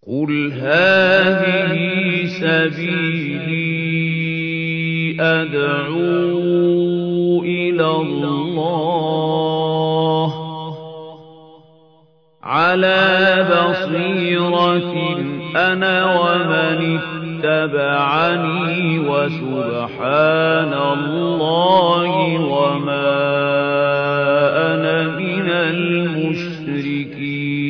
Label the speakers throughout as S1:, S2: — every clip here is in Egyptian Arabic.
S1: قُلْ هَٰذِهِ سَبِيلِي أَدْعُو إِلَى اللَّهِ ۚ عَلَىٰ بَصِيرَةٍ أَنَا وَمَنِ اتَّبَعَنِي ۖ وَسُبْحَانَ اللَّهِ وَمَا أَنَا مِنَ الْمُشْرِكِينَ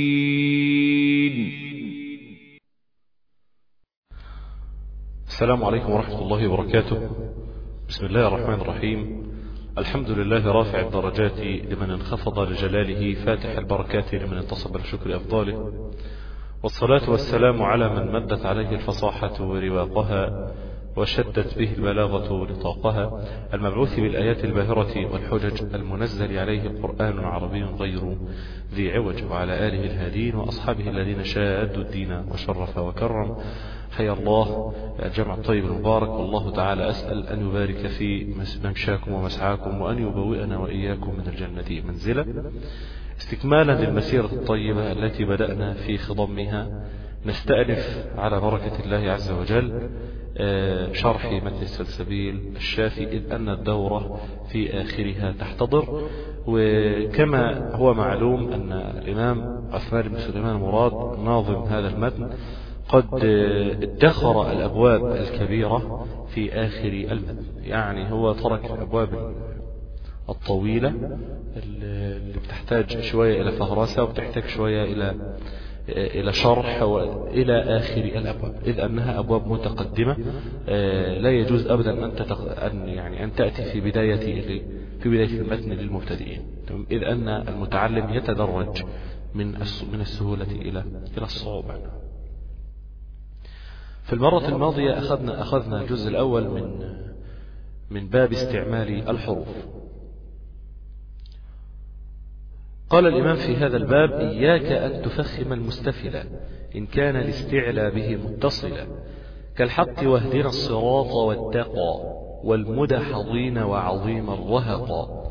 S2: السلام عليكم ورحمة الله وبركاته بسم الله الرحمن الرحيم الحمد لله رافع الدرجات لمن انخفض لجلاله فاتح البركات لمن انتصب لشكر أفضاله والصلاة والسلام على من مدت عليه الفصاحة ورواقها وشدت به البلاغة نطاقها المبعوث بالآيات الباهرة والحجج المنزل عليه قرآن عربي غير ذي عوج وعلى آله الهادين وأصحابه الذين شادوا الدين وشرف وكرم حيا الله الجمع الطيب المبارك والله تعالى أسأل أن يبارك في ممشاكم ومسعاكم وأن يبوئنا وإياكم من الجنة منزلا استكمالا للمسيرة الطيبة التي بدأنا في خضمها نستأنف على بركة الله عز وجل شرح متن السلسبيل الشافي إذ أن الدورة في آخرها تحتضر وكما هو معلوم أن الإمام عثمان بن سليمان مراد ناظم هذا المتن قد ادخر الأبواب الكبيرة في آخر المتن يعني هو ترك الأبواب الطويلة اللي بتحتاج شوية إلى فهرسة وبتحتاج شوية إلى إلى شرح وإلى آخر الأبواب إذ أنها أبواب متقدمة لا يجوز أبدا أن أن يعني أن تأتي في بداية في بداية المتن للمبتدئين إذ أن المتعلم يتدرج من من السهولة إلى إلى الصعوبة في المرة الماضية أخذنا أخذنا الجزء الأول من من باب استعمال الحروف قال الإمام في هذا الباب إياك أن تفخم المستفلا إن كان الاستعلى به متصلا كالحق واهدنا الصراط والتقى والمدحضين وعظيم الرهقا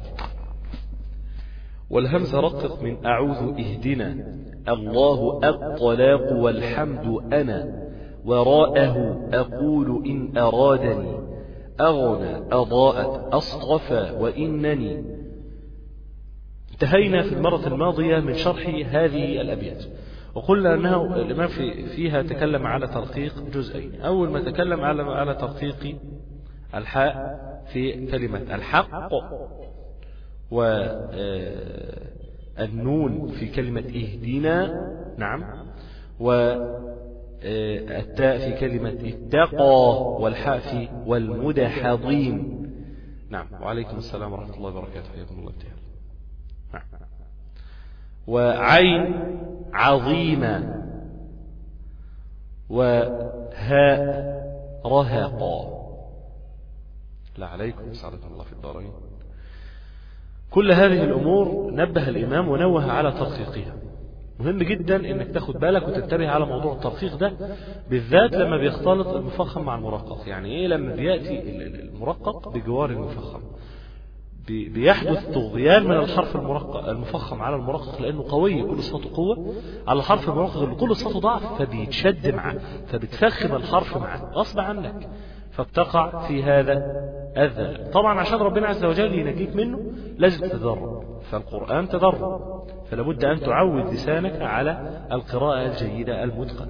S2: والهمز رقق من أعوذ اهدنا الله الطلاق والحمد أنا وراءه أقول إن أرادني أغنى أضاءت أصطفى وإنني انتهينا في المرة الماضية من شرح هذه الأبيات وقلنا أنه الإمام في فيها تكلم على ترقيق جزئين أول ما تكلم على على ترقيق الحاء في كلمة الحق والنون في كلمة اهدنا نعم والتاء في كلمة اتقى والحاء في والمدحضين نعم وعليكم السلام ورحمة الله وبركاته حياكم الله تعالى وعين عظيمة وهاء رهقا لا عليكم سعادة الله في الدارين كل هذه الأمور نبه الإمام ونوه على ترقيقها مهم جدا انك تاخد بالك وتنتبه على موضوع الترقيق ده بالذات لما بيختلط المفخم مع المرقق يعني ايه لما بياتي المرقق بجوار المفخم بيحدث طغيان من الحرف المرقق المفخم على المرقق لانه قوي كل صوته قوه على الحرف المرقق اللي كل صوته ضعف فبيتشد معاه فبتفخم الحرف معاه غصب عنك فبتقع في هذا الذل طبعا عشان ربنا عز وجل ينجيك منه لازم تتدرب فالقرآن تدرب فلا بد أن تعود لسانك على القراءة الجيدة المتقنة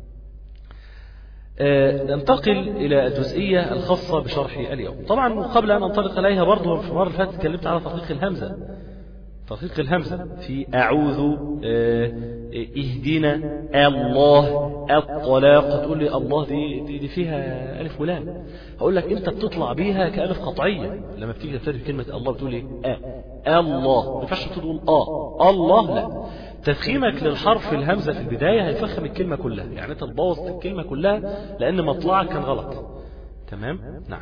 S2: ننتقل إلى الجزئية الخاصة بشرح اليوم طبعا قبل أن أنطلق إليها برضه في المرة اللي فاتت تكلمت على تحقيق الهمزة تحقيق الهمزة في أعوذ اهدنا الله الطلاق تقول لي الله دي, دي, دي فيها ألف ولام هقول لك أنت بتطلع بيها كألف قطعية لما بتيجي تكتب كلمة الله بتقول ايه آه الله ما ينفعش تقول آه الله لا تفخيمك للحرف الهمزة في البداية هيفخم الكلمة كلها يعني أنت تبوظ الكلمة كلها لأن مطلعك كان غلط تمام نعم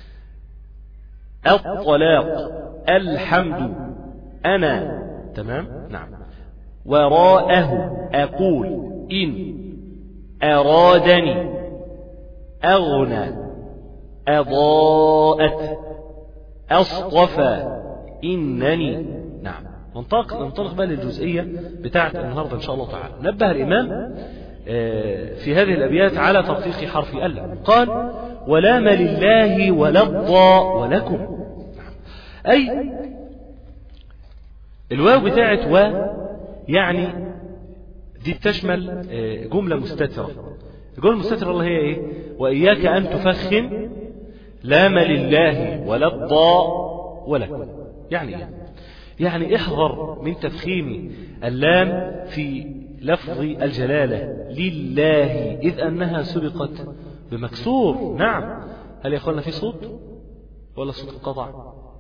S2: الطلاق الحمد أنا تمام نعم وراءه أقول إن أرادني أغنى أضاءت أصطفى إنني نعم ننطلق ننطلق بقى للجزئية بتاعت النهاردة إن شاء الله تعالى نبه الإمام
S3: في هذه الأبيات على ترقيق حرف ألا قال ولام لله ولا الضاء ولكم أي الواو بتاعت و يعني دي بتشمل جملة مستترة الجملة المستترة اللي هي ايه وإياك أن تفخم لام لله ولا الضاء ولكم يعني ايه يعني احذر من تفخيم اللام في لفظ الجلالة لله إذ أنها سبقت بمكسور نعم هل يا أخوانا في صوت ولا صوت انقطع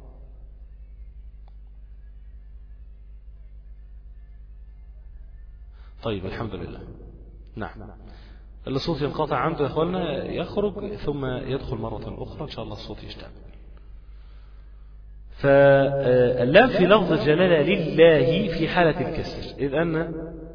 S3: طيب الحمد لله نعم الصوت ينقطع عنده يا أخوانا يخرج ثم يدخل مرة أخرى إن شاء الله الصوت يشتغل فاللام في لفظ الجلالة لله في حالة الكسر إذ أن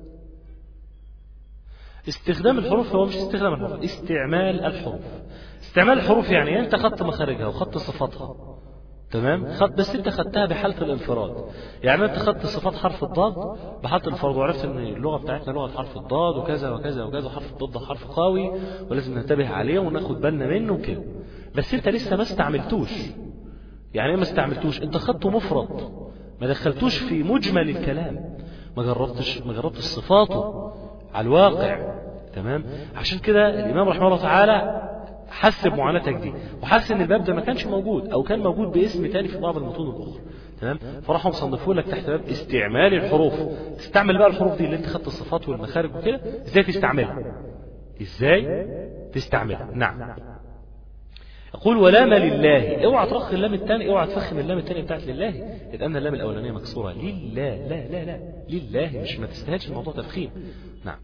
S3: استخدام الحروف هو مش استخدام الحروف استعمال الحروف استعمال الحروف يعني أنت خدت مخارجها وخدت صفاتها تمام خد بس انت خدتها بحاله الانفراد يعني انت خدت صفات حرف الضاد بحاله الانفراد وعرفت ان اللغه بتاعتنا لغه حرف الضاد وكذا وكذا وكذا وحرف الضاد ده حرف قوي ولازم ننتبه عليه وناخد بالنا منه وكده بس انت لسه ما استعملتوش يعني ايه ما استعملتوش انت خدته مفرد ما دخلتوش في مجمل الكلام ما جربتش ما جربتش صفاته على الواقع تمام عشان كده الامام رحمه الله تعالى حس بمعاناتك دي وحس ان الباب ده ما كانش موجود او كان موجود باسم تاني في بعض المتون الاخرى تمام فراحوا مصنفوا لك تحت باب استعمال الحروف تستعمل بقى الحروف دي اللي انت خدت الصفات والمخارج وكده ازاي تستعملها ازاي تستعملها نعم يقول ولام لله اوعى ترخي اللام الثاني اوعى تفخم اللام الثاني بتاعت لله اذ ان اللام الاولانيه مكسوره لله لا لا لا لله مش ما تستاهلش الموضوع تفخيم نعم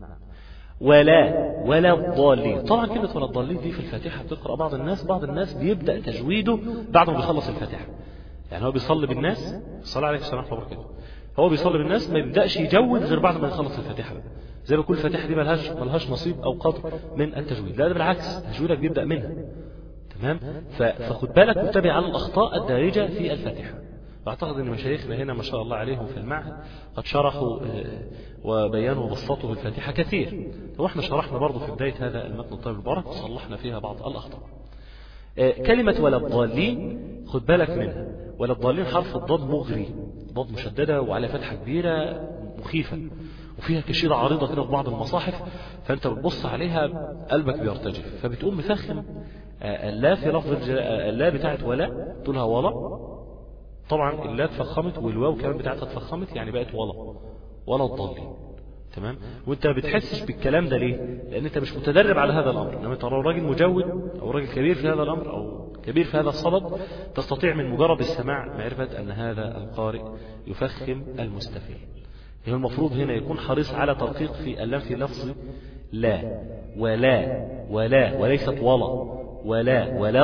S3: ولا ولا الضالين طبعا كلمة ولا الضالين دي في الفاتحة بتقرأ بعض الناس بعض الناس بيبدأ تجويده بعد ما بيخلص الفاتحة يعني هو بيصلي بالناس صلى عليه السلام ورحمة الله هو بيصلي بالناس ما يبدأش يجود غير بعد ما يخلص الفاتحة بقى. زي ما كل الفاتحة دي ملهاش ملهاش نصيب أو قدر من التجويد لا ده بالعكس تجويدك بيبدأ منها تمام فخد بالك واتبع على الأخطاء الدارجة في الفاتحة أعتقد أن مشايخنا هنا ما شاء الله عليهم في المعهد قد شرحوا وبيانوا وبسطوا الفاتحة كثير وإحنا شرحنا برضه في بداية هذا المتن الطيب المبارك وصلحنا فيها بعض الأخطاء كلمة ولا الضالين خد بالك منها ولا الضالين حرف الضاد مغري ضاد مشددة وعلى فتحة كبيرة مخيفة وفيها كشيرة عريضة كده في بعض المصاحف فأنت بتبص عليها قلبك بيرتجف فبتقوم مفخم اللا في لفظ اللا بتاعت ولا تقولها ولا طبعا اللا اتفخمت والواو كمان بتاعتها اتفخمت يعني بقت ولا ولا الضالين تمام وانت ما بتحسش بالكلام ده ليه لان انت مش متدرب على هذا الامر انما انت لو راجل مجود او راجل كبير في هذا الامر او كبير في هذا الصدد تستطيع من مجرد السماع معرفه ان هذا القارئ يفخم المستفيد هي المفروض هنا يكون حريص على ترقيق في اللام في لفظ لا ولا ولا وليست ولا ولا ولا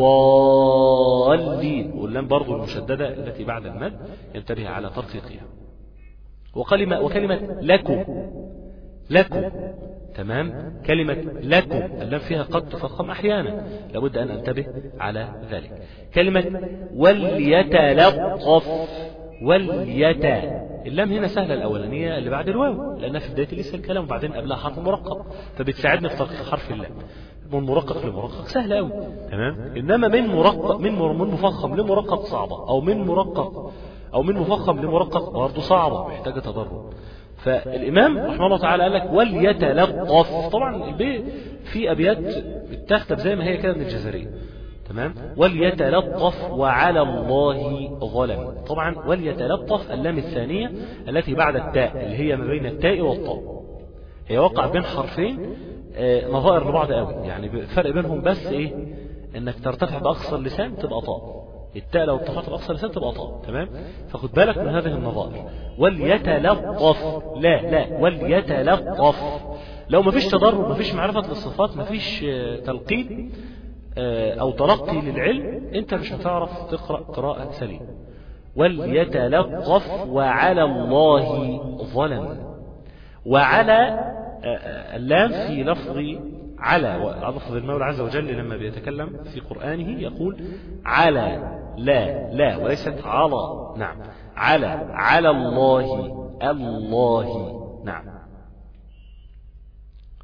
S3: الضالين واللام برضو المشددة التي بعد المد ينتبه على ترقيقها وكلمة, وكلمة لكم لكم تمام كلمة لكم اللام فيها قد تفخم أحيانا لابد أن أنتبه على ذلك كلمة وليتلطف وليتا اللام هنا سهلة الأولانية اللي بعد الواو لأنها في بداية لسه الكلام وبعدين قبلها حرف مرقب فبتساعدنا في ترقيق حرف اللام من مرقق لمرقق سهل قوي تمام انما من مرقق من من مفخم لمرقق صعبه او من مرقق او من مفخم لمرقق برضه صعبه محتاجه تدرب فالامام رحمه الله تعالى قال لك وليتلطف طبعا البيت في ابيات بتختم زي ما هي كده من الجزريه تمام وليتلطف وعلى الله ظلم طبعا وليتلطف اللام الثانيه التي بعد التاء اللي هي ما بين التاء والطاء هي وقع بين حرفين نظائر لبعض قوي يعني الفرق بينهم بس ايه انك ترتفع باقصى اللسان تبقى طاء التاء لو ارتفعت باقصى اللسان تبقى طاء تمام فخد بالك من هذه النظائر وليتلطف لا لا وليتلطف لو مفيش تدرب مفيش معرفة للصفات مفيش تلقين او تلقي للعلم انت مش هتعرف تقرأ قراءة سليمة وليتلطف وعلى الله ظلم وعلى اللام في لفظ على لفظ المولى عز وجل لما بيتكلم في قرآنه يقول على لا لا وليست على نعم على على الله الله نعم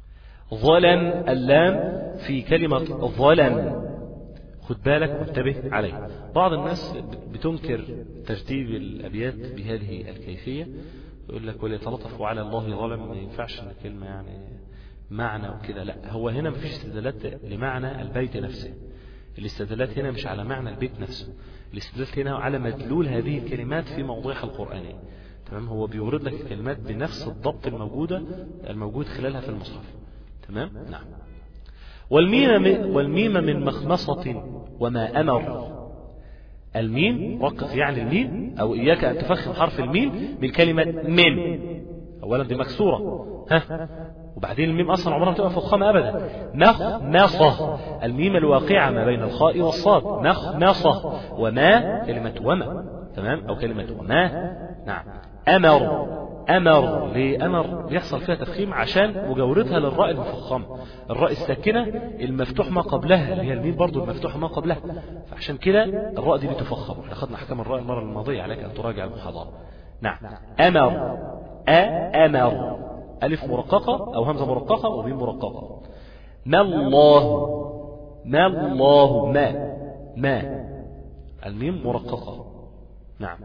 S3: ظلم اللام في كلمة ظلم خد بالك وانتبه عليه بعض الناس بتنكر ترتيب الأبيات بهذه الكيفية يقول لك وليتلطفوا على الله ظلم ما ينفعش الكلمة يعني معنى وكده لا هو هنا مفيش استدلالات لمعنى البيت نفسه الاستدلالات هنا مش على معنى البيت نفسه الاستدلالات هنا على مدلول هذه الكلمات في موضوعها القرآني تمام هو بيورد لك الكلمات بنفس الضبط الموجودة الموجود خلالها في المصحف تمام نعم والميم من والميم من مخمصة وما أمر الميم وقف يعني الميم أو إياك أن تفخم حرف الميم من كلمة من أولا دي مكسورة ها وبعدين الميم أصلا عمرها تبقى فخامة أبدا مخمصة الميم الواقعة ما بين الخاء والصاد مخمصة وما كلمة وما تمام أو كلمة وما نعم أمر أمر ليه أمر يحصل فيها تفخيم عشان مجاورتها للراء المفخمة الراء الساكنة المفتوح ما قبلها اللي هي الميم برضو المفتوح ما قبلها فعشان كده الراء دي بتفخم احنا خدنا أحكام الراء المرة الماضية عليك أن تراجع المحاضرة نعم أمر أمر ألف مرققة أو همزة مرققة وميم مرققة ما الله ما الله ما ما الميم مرققة نعم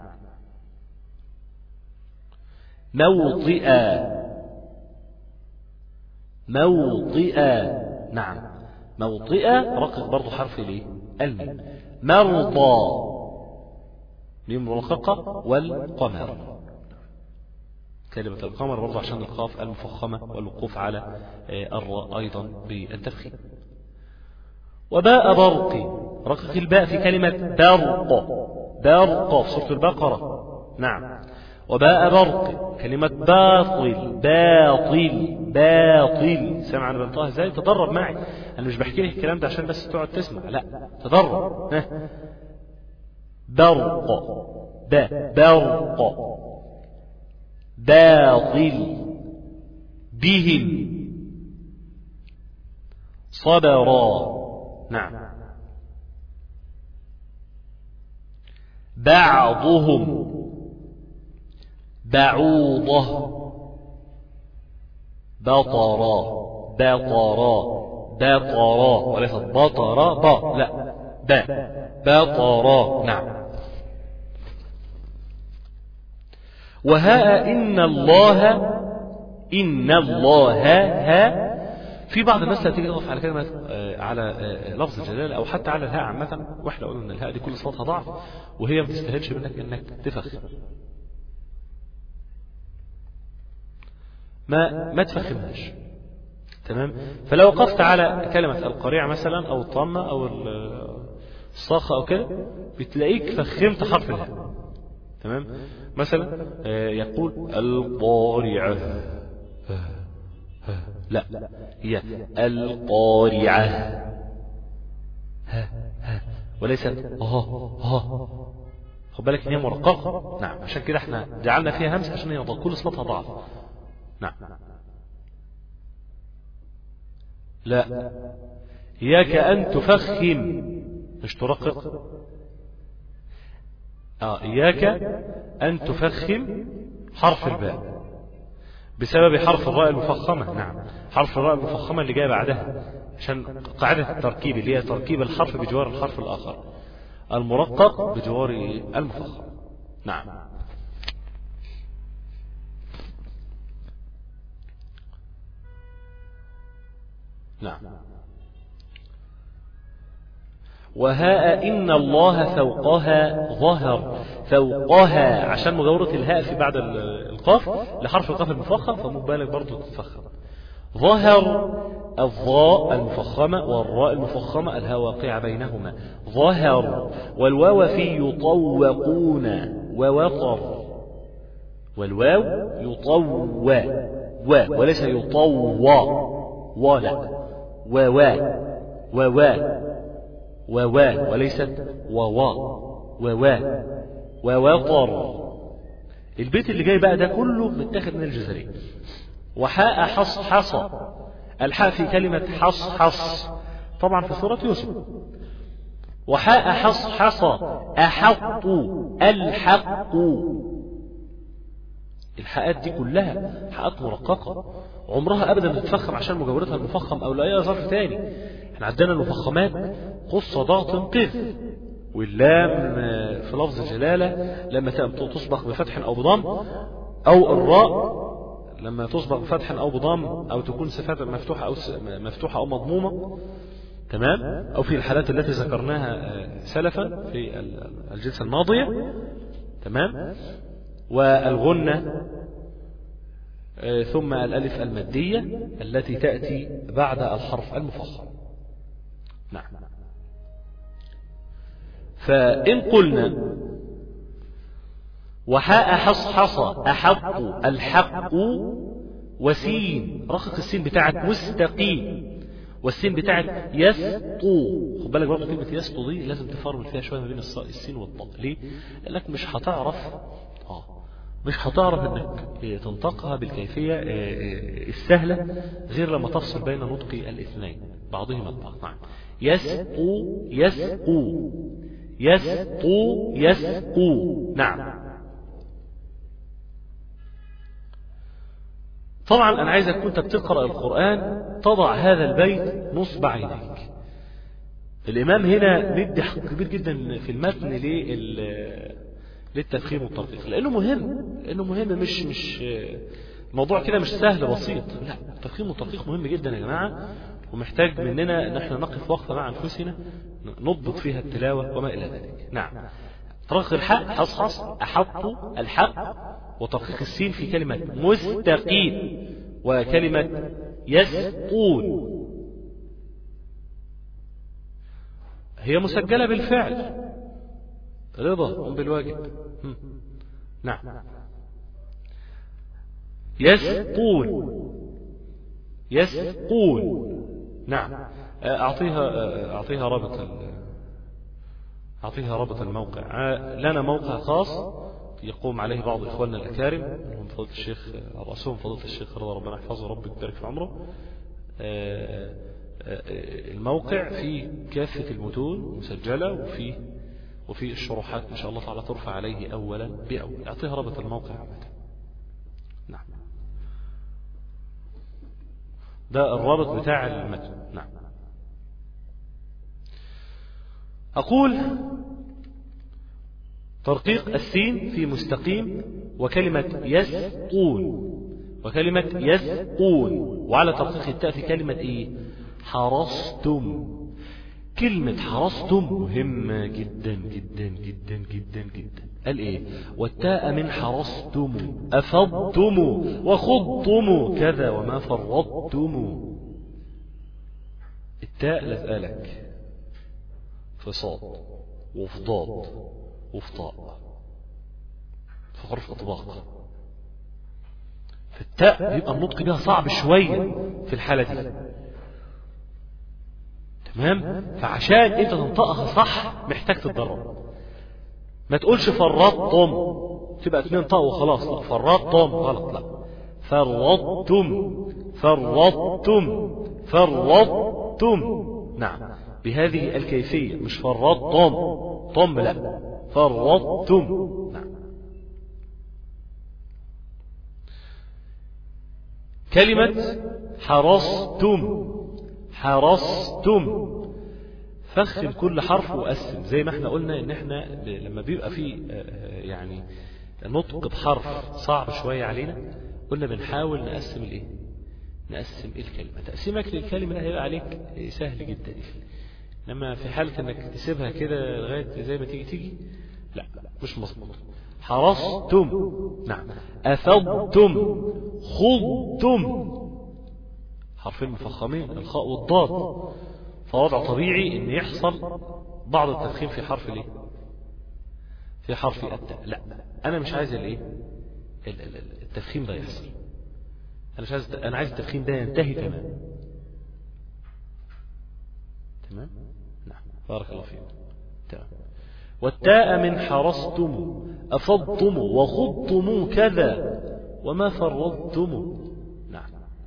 S3: موطئا موطئا نعم موطئا رقق برضو حرف ليه الميم مرضى ميم مرققة والقمر كلمة القمر برضو عشان القاف المفخمة والوقوف على الراء أيضا بالتفخيم وباء برق رقق الباء في كلمة برق برق في سورة البقرة نعم وباء برق كلمة باطل باطل باطل سمع أنا بنطقها ازاي تدرب معي أنا مش بحكي لك الكلام ده عشان بس تقعد تسمع لا تدرب ها. برق با برق باطل بهم صبرا نعم بعضهم بعوضة بطرا بطرا بطرا وليس بطرا با لا با بطرا نعم وها إن الله إن الله ها في بعض الناس تيجي تقف على كلمة على لفظ الجلالة أو حتى على الهاء عامة واحنا قلنا إن الهاء دي كل صوتها ضعف وهي ما تستاهلش منك إنك تفخم ما ما تفخمهاش تمام فلو وقفت على كلمة القريع مثلا أو الطامة أو الصاخة أو كده بتلاقيك فخمت حرف الهاء تمام مثلا يقول القارعة لا هي القارعة وليست ها ها خد بالك ان هي مرققه نعم عشان كده احنا جعلنا فيها همس عشان هي كل صوتها ضعف نعم لا إياك أن تفخم مش ترقق آه إياك أن تفخم حرف الباء بسبب حرف الراء المفخمة نعم حرف الراء المفخمة اللي جاي بعدها عشان قاعدة التركيب اللي هي تركيب الحرف بجوار الحرف الآخر المرقق بجوار المفخم نعم نعم وهاء إن الله فوقها ظهر فوقها عشان مجاورة الهاء في بعد القاف لحرف القاف المفخم فمبالغ برضو تتفخم ظهر الظاء المفخمة والراء المفخمة الهاء واقعة بينهما ظهر والواو في يطوقون ووطر والواو يطوى و وليس يطوى ولا ووا ووا ووا وليست ووا ووا ووطر البيت اللي جاي بقى ده كله متاخد من الجزرين وحاء حص حصى الحاء في كلمة حص حص طبعا في سورة يوسف وحاء حص حصى أحط الحق الحاءات دي كلها حاءات مرققة عمرها ابدا تتفخم عشان مجاورتها المفخم او لاي ظرف تاني احنا عندنا المفخمات قص ضغط قذ واللام في لفظ الجلاله لما تصبغ بفتح او بضم او الراء لما تصبغ بفتح او بضم او تكون صفات مفتوحه او مفتوحه او مضمومه تمام او في الحالات التي ذكرناها سلفا في الجلسه الماضيه تمام والغنه ثم الالف الماديه التي تاتي بعد الحرف المفخم نعم فان قلنا وحاء حصحص أحق الحق وسين رقق السين بتاعت مستقيم والسين بتاعت يسطو خد بالك برضه كلمة يسطو دي لازم تفرمل فيها شوية ما بين السين والطاء ليه؟ لأنك مش هتعرف اه مش هتعرف انك تنطقها بالكيفية السهلة غير لما تفصل بين نطق الاثنين بعضهما البعض نعم يسقو يسقو يسقو يسقو نعم طبعا أنا عايزك كنت بتقرأ القرآن تضع هذا البيت نصب عينيك الإمام هنا مدي حق كبير جدا في المتن للتفخيم والترقيق لأنه مهم لأنه مهم مش مش الموضوع كده مش سهل بسيط لا التفخيم والترقيق مهم جدا يا جماعة ومحتاج مننا ان احنا نقف وقفة مع انفسنا نضبط فيها التلاوة وما الى ذلك نعم ترقيق الحق حصحص احط الحق وترقيق السين في كلمة مستقيم وكلمة يسقون هي مسجلة بالفعل رضا قم بالواجب نعم يسقون يسقون نعم أعطيها أعطيها رابط أعطيها رابط الموقع لنا موقع خاص يقوم عليه بعض إخواننا الأكارم منهم فضيلة الشيخ رأسهم فضيلة الشيخ رضا ربنا يحفظه رب يبارك في عمره الموقع فيه كافة المتون مسجلة وفي وفي الشروحات إن شاء الله تعالى ترفع عليه أولا بأول أعطيها رابط الموقع نعم ده الرابط بتاع المتن نعم أقول ترقيق السين في مستقيم وكلمة يسقون وكلمة يسقون وعلى ترقيق التاء في كلمة ايه حرصتم كلمة حرصتم مهمة جدا جدا جدا جدا جدا قال ايه والتاء من حرصتم افضتم وخضتم كذا وما فرضتم التاء لازقالك في صاد وفي ضاد وفي طاء في حرف اطباق في التاء بيبقى النطق بيها صعب شوية في الحالة دي تمام فعشان انت تنطقها صح محتاج تتدرب ما تقولش فرطتم تبقى اتنين طاء وخلاص لا فرطتم غلط لا فرطتم فرطتم فرطتم نعم بهذه الكيفية مش فرطتم طم لا فرطتم نعم كلمة حرصتم حرصتم فخم كل حرف وقسم زي ما احنا قلنا ان احنا لما بيبقى في يعني نطق بحرف صعب شوية علينا قلنا بنحاول نقسم الايه نقسم الكلمة تقسيمك للكلمة ده هيبقى عليك سهل جدا انما في حالة انك تسيبها كده لغاية زي ما تيجي تيجي لا مش مظبوط حرصتم نعم أفضتم خضتم حرفين مفخمين الخاء والضاد فوضع طبيعي ان يحصل بعض التفخيم في حرف الايه في حرف التاء لا انا مش عايز الايه التفخيم ده يحصل انا مش عايز انا عايز التفخيم ده ينتهي تماما تمام نعم بارك الله فيك تمام والتاء من حرصتم أفضتم وخضتم كذا وما فرضتم نعم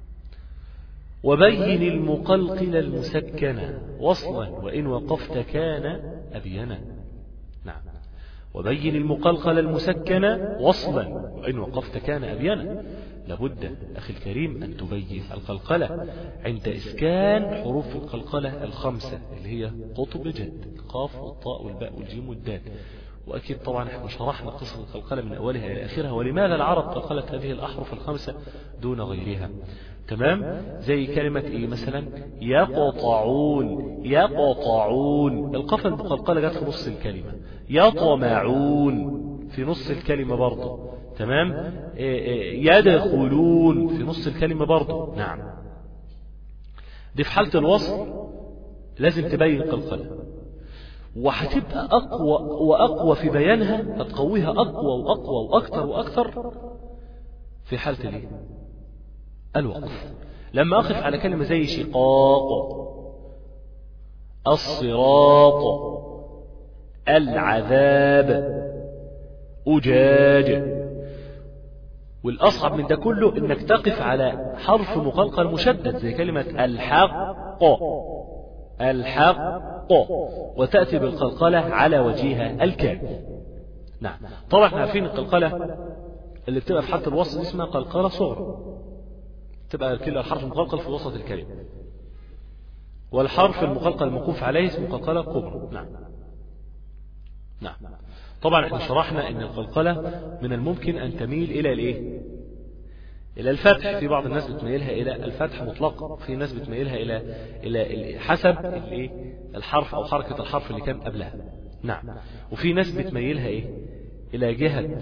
S3: وبين المقلقل المسكن وصلا وإن وقفت كان أبينا نعم وبين المقلقل المسكن وصلا وإن وقفت كان أبينا لابد أخي الكريم أن تبين القلقلة عند إسكان حروف القلقلة الخمسة اللي هي قطب جد القاف والطاء والباء والجيم والدال وأكيد طبعا احنا شرحنا قصة القلقلة من أولها إلى آخرها ولماذا العرب قلقلت هذه الأحرف الخمسة دون غيرها تمام زي كلمة إيه مثلا يقطعون يقطعون القاف المقلقلة جت في نص الكلمة يطمعون في نص الكلمة برضه تمام إيه إيه يدخلون في نص الكلمة برضه نعم دي في حالة الوصل لازم تبين قلقلة وهتبقى أقوى وأقوى في بيانها هتقويها أقوى وأقوى وأكثر وأكثر في حالة الإيه؟ الوقف لما أقف على كلمة زي شقاق الصراط العذاب أجاج والأصعب من ده كله إنك تقف على حرف مقلقل مشدد زي كلمة الحق الحق وتأتي بالقلقلة على وجهها الكامل نعم طبعا احنا عارفين القلقلة اللي بتبقى في حالة الوسط اسمها قلقلة صغرى تبقى كده الحرف المقلقل في وسط الكلمة والحرف المقلقل الموقوف عليه اسمه قلقلة كبرى نعم نعم طبعا احنا شرحنا ان القلقلة من الممكن ان تميل الى الايه الى الفتح في بعض الناس بتميلها الى الفتح مطلقا في ناس بتميلها الى الى حسب الايه الحرف او حركة الحرف اللي كان قبلها نعم وفي ناس بتميلها ايه الى جهة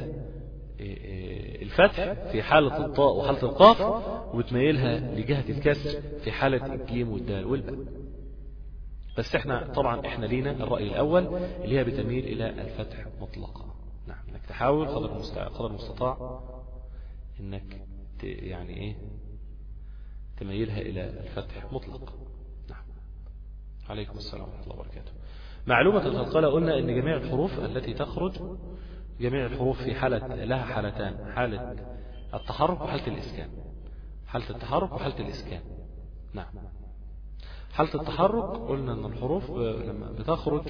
S3: الفتح في حالة الطاء وحالة القاف وبتميلها لجهة الكسر في حالة الجيم والدال والباء بس احنا طبعا احنا لينا الرأي الأول اللي هي بتميل إلى الفتح مطلقا نعم انك تحاول قدر المستطاع, قدر المستطاع انك يعني ايه تميلها إلى الفتح مطلقا نعم عليكم السلام ورحمة الله وبركاته معلومة القلقلة قلنا ان جميع الحروف التي تخرج جميع الحروف في حالة لها حالتان حالة التحرك وحالة الإسكان حالة التحرك وحالة الإسكان نعم حالة التحرك قلنا أن الحروف لما بتخرج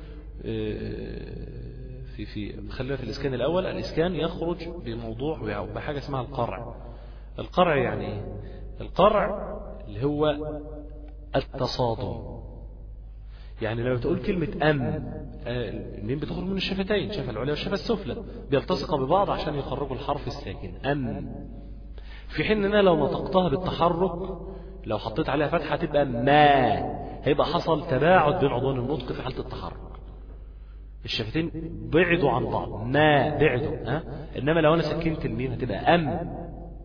S3: في في خلينا في الإسكان الأول الإسكان يخرج بموضوع بحاجة اسمها القرع القرع يعني ايه القرع اللي هو التصادم يعني لما تقول كلمة أم منين بتخرج من الشفتين الشفة العليا والشفة السفلى بيلتصقوا ببعض عشان يخرجوا الحرف الساكن أم في حين أنا لو نطقتها بالتحرك لو حطيت عليها فتحة تبقى ما هيبقى حصل تباعد بين عضوان النطق في حالة التحرك الشفتين بعدوا عن بعض ما بعدوا ها انما لو انا سكنت الميم هتبقى ام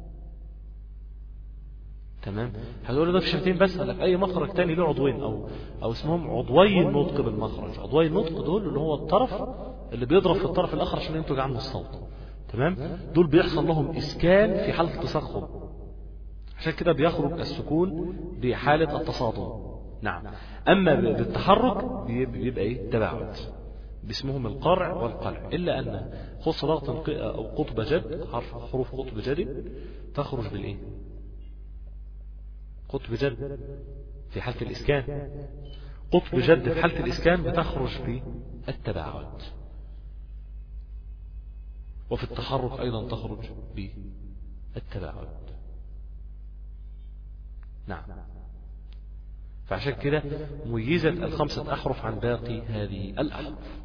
S3: تمام هتقول ده في شفتين بس لك اي مخرج تاني له عضوين او او اسمهم عضوي النطق بالمخرج عضوي النطق دول اللي هو الطرف اللي بيضرب في الطرف الاخر عشان ينتج عنه الصوت تمام دول بيحصل لهم اسكان في حاله التسخم عشان كده بيخرج السكون بحاله التصادم نعم اما بالتحرك بيبقى ايه تباعد باسمهم القرع والقلع إلا أن خص ضغط أو قطب جد حرف حروف قطب جد تخرج بالإيه قطب جد في حالة الإسكان قطب جد في حالة الإسكان بتخرج بالتباعد وفي التحرك أيضا تخرج بالتباعد نعم فعشان كده ميزت الخمسة أحرف عن باقي هذه الأحرف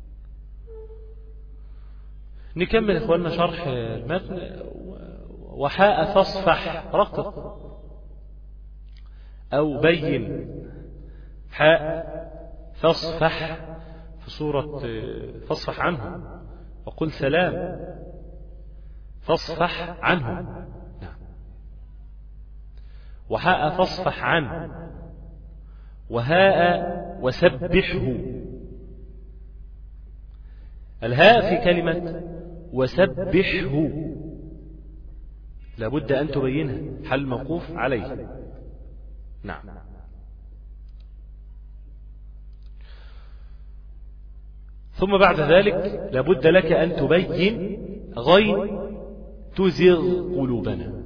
S3: نكمل إخواننا شرح المتن وحاء فاصفح رقق أو بين حاء فاصفح في سورة فاصفح عنهم وقل سلام فاصفح عنهم نعم وحاء فاصفح عنه وهاء وسبحه الهاء في كلمة وسبحه لابد أن تبينها حل موقوف عليه نعم ثم بعد ذلك لابد لك أن تبين غين تزغ قلوبنا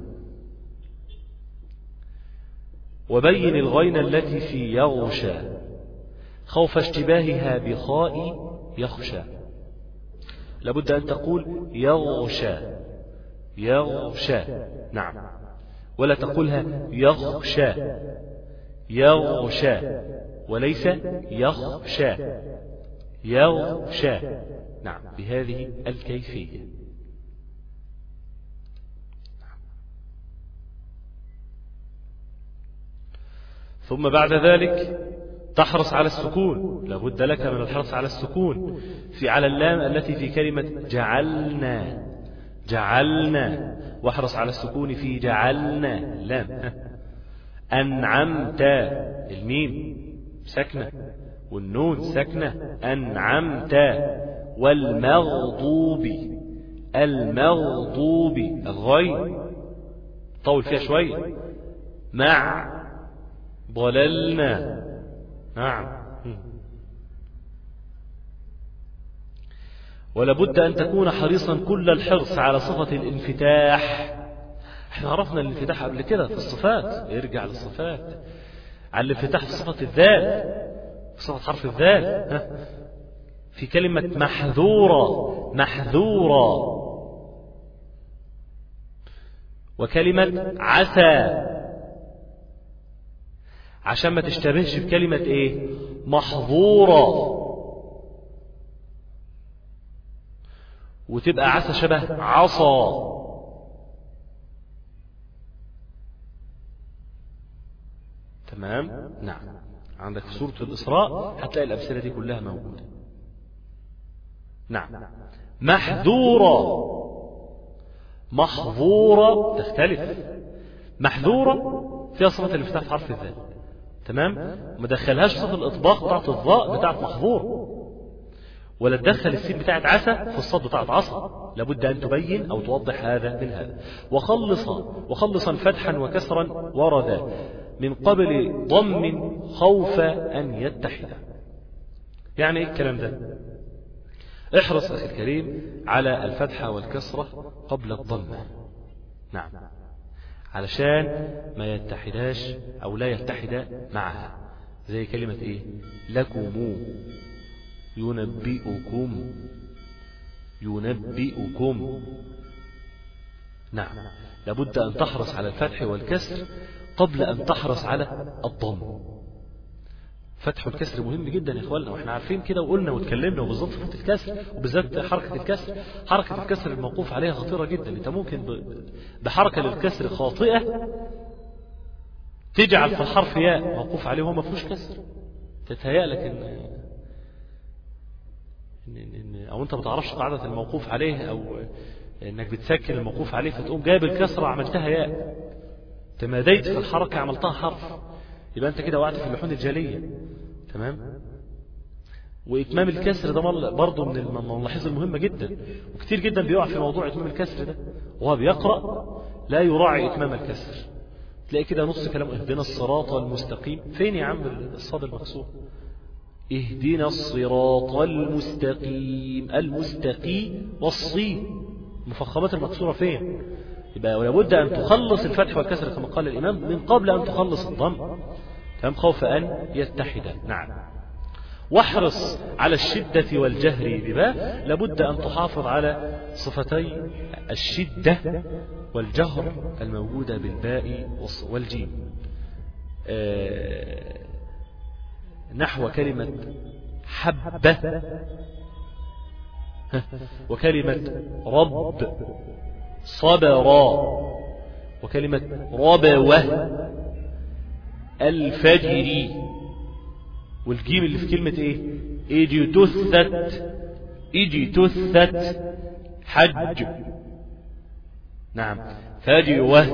S3: وبين الغين التي في يغشى خوف اشتباهها بخاء يخشى لابد أن تقول يغشى يغشى نعم ولا تقولها يغشى يغشى وليس يخشى يغشى نعم بهذه الكيفية ثم بعد ذلك تحرص على السكون لابد لك من الحرص على السكون في على اللام التي في كلمة جعلنا جعلنا واحرص على السكون في جعلنا لام أنعمت الميم سكنة والنون سكنة أنعمت والمغضوب المغضوب الغين طول فيها شوية مع ضللنا نعم ولابد أن تكون حريصا كل الحرص على صفة الانفتاح احنا عرفنا الانفتاح قبل كده في الصفات ارجع للصفات على الانفتاح في صفة الذال في صفة حرف الذال ها؟ في كلمة محذورة محذورة وكلمة عسى عشان ما تشتبهش بكلمة ايه محظورة وتبقى عسى شبه عصا تمام نعم عندك في سورة الإسراء هتلاقي الأمثلة دي كلها موجودة نعم محذورة محظورة تختلف محذورة فيها صفة الافتتاح في حرف الذال تمام ما دخلهاش صفة الإطباق بتاعت الضاء بتاعت محظور ولا تدخل السين بتاعت عسى في الصاد بتاعت عصا لابد أن تبين أو توضح هذا من هذا وخلصا وخلصا فتحا وكسرا وردا من قبل ضم خوف أن يتحد يعني ايه الكلام ده احرص أخي الكريم على الفتحة والكسرة قبل الضمة نعم علشان ما يتحداش أو لا يتحد معها زي كلمة ايه لكم ينبئكم ينبئكم نعم لابد أن تحرص على الفتح والكسر قبل أن تحرص على الضم فتح الكسر مهم جدا يا اخواننا واحنا عارفين كده وقلنا واتكلمنا وبالظبط فتح الكسر وبالذات حركة الكسر حركة الكسر الموقوف عليها خطيرة جدا انت ممكن بحركة للكسر خاطئة تجعل في الحرف ياء موقوف عليه وهو ما فيهوش كسر تتهيأ لك ان إن إن أو أنت ما تعرفش قاعدة الموقوف عليه أو إنك بتسكن الموقوف عليه فتقوم جايب الكسرة عملتها ياء تماديت في الحركة عملتها حرف يبقى أنت كده وقعت في اللحون الجالية تمام وإتمام الكسر ده برضه من الملاحظ المهمة جدا وكتير جدا بيقع في موضوع إتمام الكسر ده وهو بيقرأ لا يراعي إتمام الكسر تلاقي كده نص كلام اهدنا الصراط المستقيم فين يا عم الصاد المكسور اهدنا الصراط المستقيم المستقيم والصين المفخمات المكسورة فين يبقى لابد أن تخلص الفتح والكسر كما قال الإمام من قبل أن تخلص الضم تمام خوف أن يتحدا نعم واحرص على الشدة والجهر بباء لابد أن تحافظ على صفتي الشدة والجهر الموجودة بالباء والجيم آه نحو كلمة حبة وكلمة رب صبرا وكلمة ربوة الفجر والجيم اللي في كلمة ايه ايجي تثت ايجي تثت حج نعم فجوة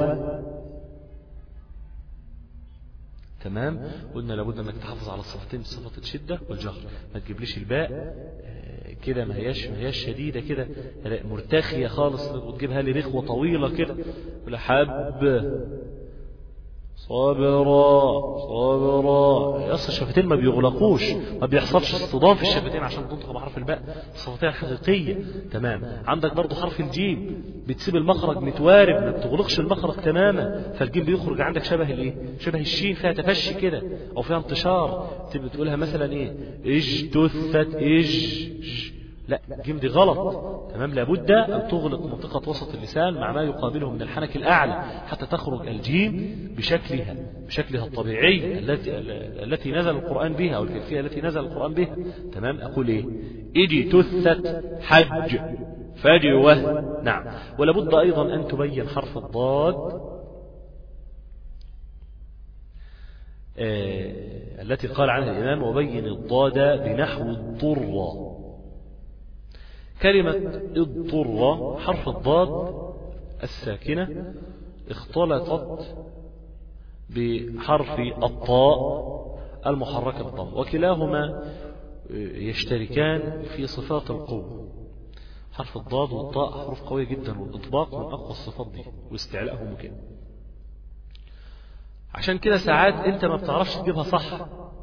S3: تمام قلنا لابد انك تحافظ على الصفتين صفة الشدة والجهر ما تجيبليش الباء كده ما هياش ما هياش شديدة كده مرتخية خالص وتجيبها لي رخوة طويلة كده ولا حب صابرا صابرا يا اصل الشفتين ما بيغلقوش ما بيحصلش اصطدام في الشفتين عشان تنطق بحرف الباء الصفتين حقيقية تمام عندك برضو حرف الجيم بتسيب المخرج متوارب ما بتغلقش المخرج تماما فالجيم بيخرج عندك شبه الايه شبه الشين فيها تفشي كده او فيها انتشار تبقى تقولها مثلا ايه اج تثت اج لا الجيم دي غلط تمام لابد أن تغلق منطقة وسط اللسان مع ما يقابله من الحنك الأعلى حتى تخرج الجيم بشكلها بشكلها الطبيعي التي التي نزل القرآن بها أو الكيفية التي نزل القرآن بها تمام أقول إيه إجي تثت حج فجوة نعم ولابد أيضا أن تبين حرف الضاد آه التي قال عنها الإمام وبين الضاد بنحو الضرة كلمة اضطر حرف الضاد الساكنة اختلطت بحرف الطاء المحركة بالضم وكلاهما يشتركان في صفات القوة حرف الضاد والطاء حروف قوية جدا والإطباق من أقوى الصفات دي واستعلاءهم كده عشان كده ساعات انت ما بتعرفش تجيبها صح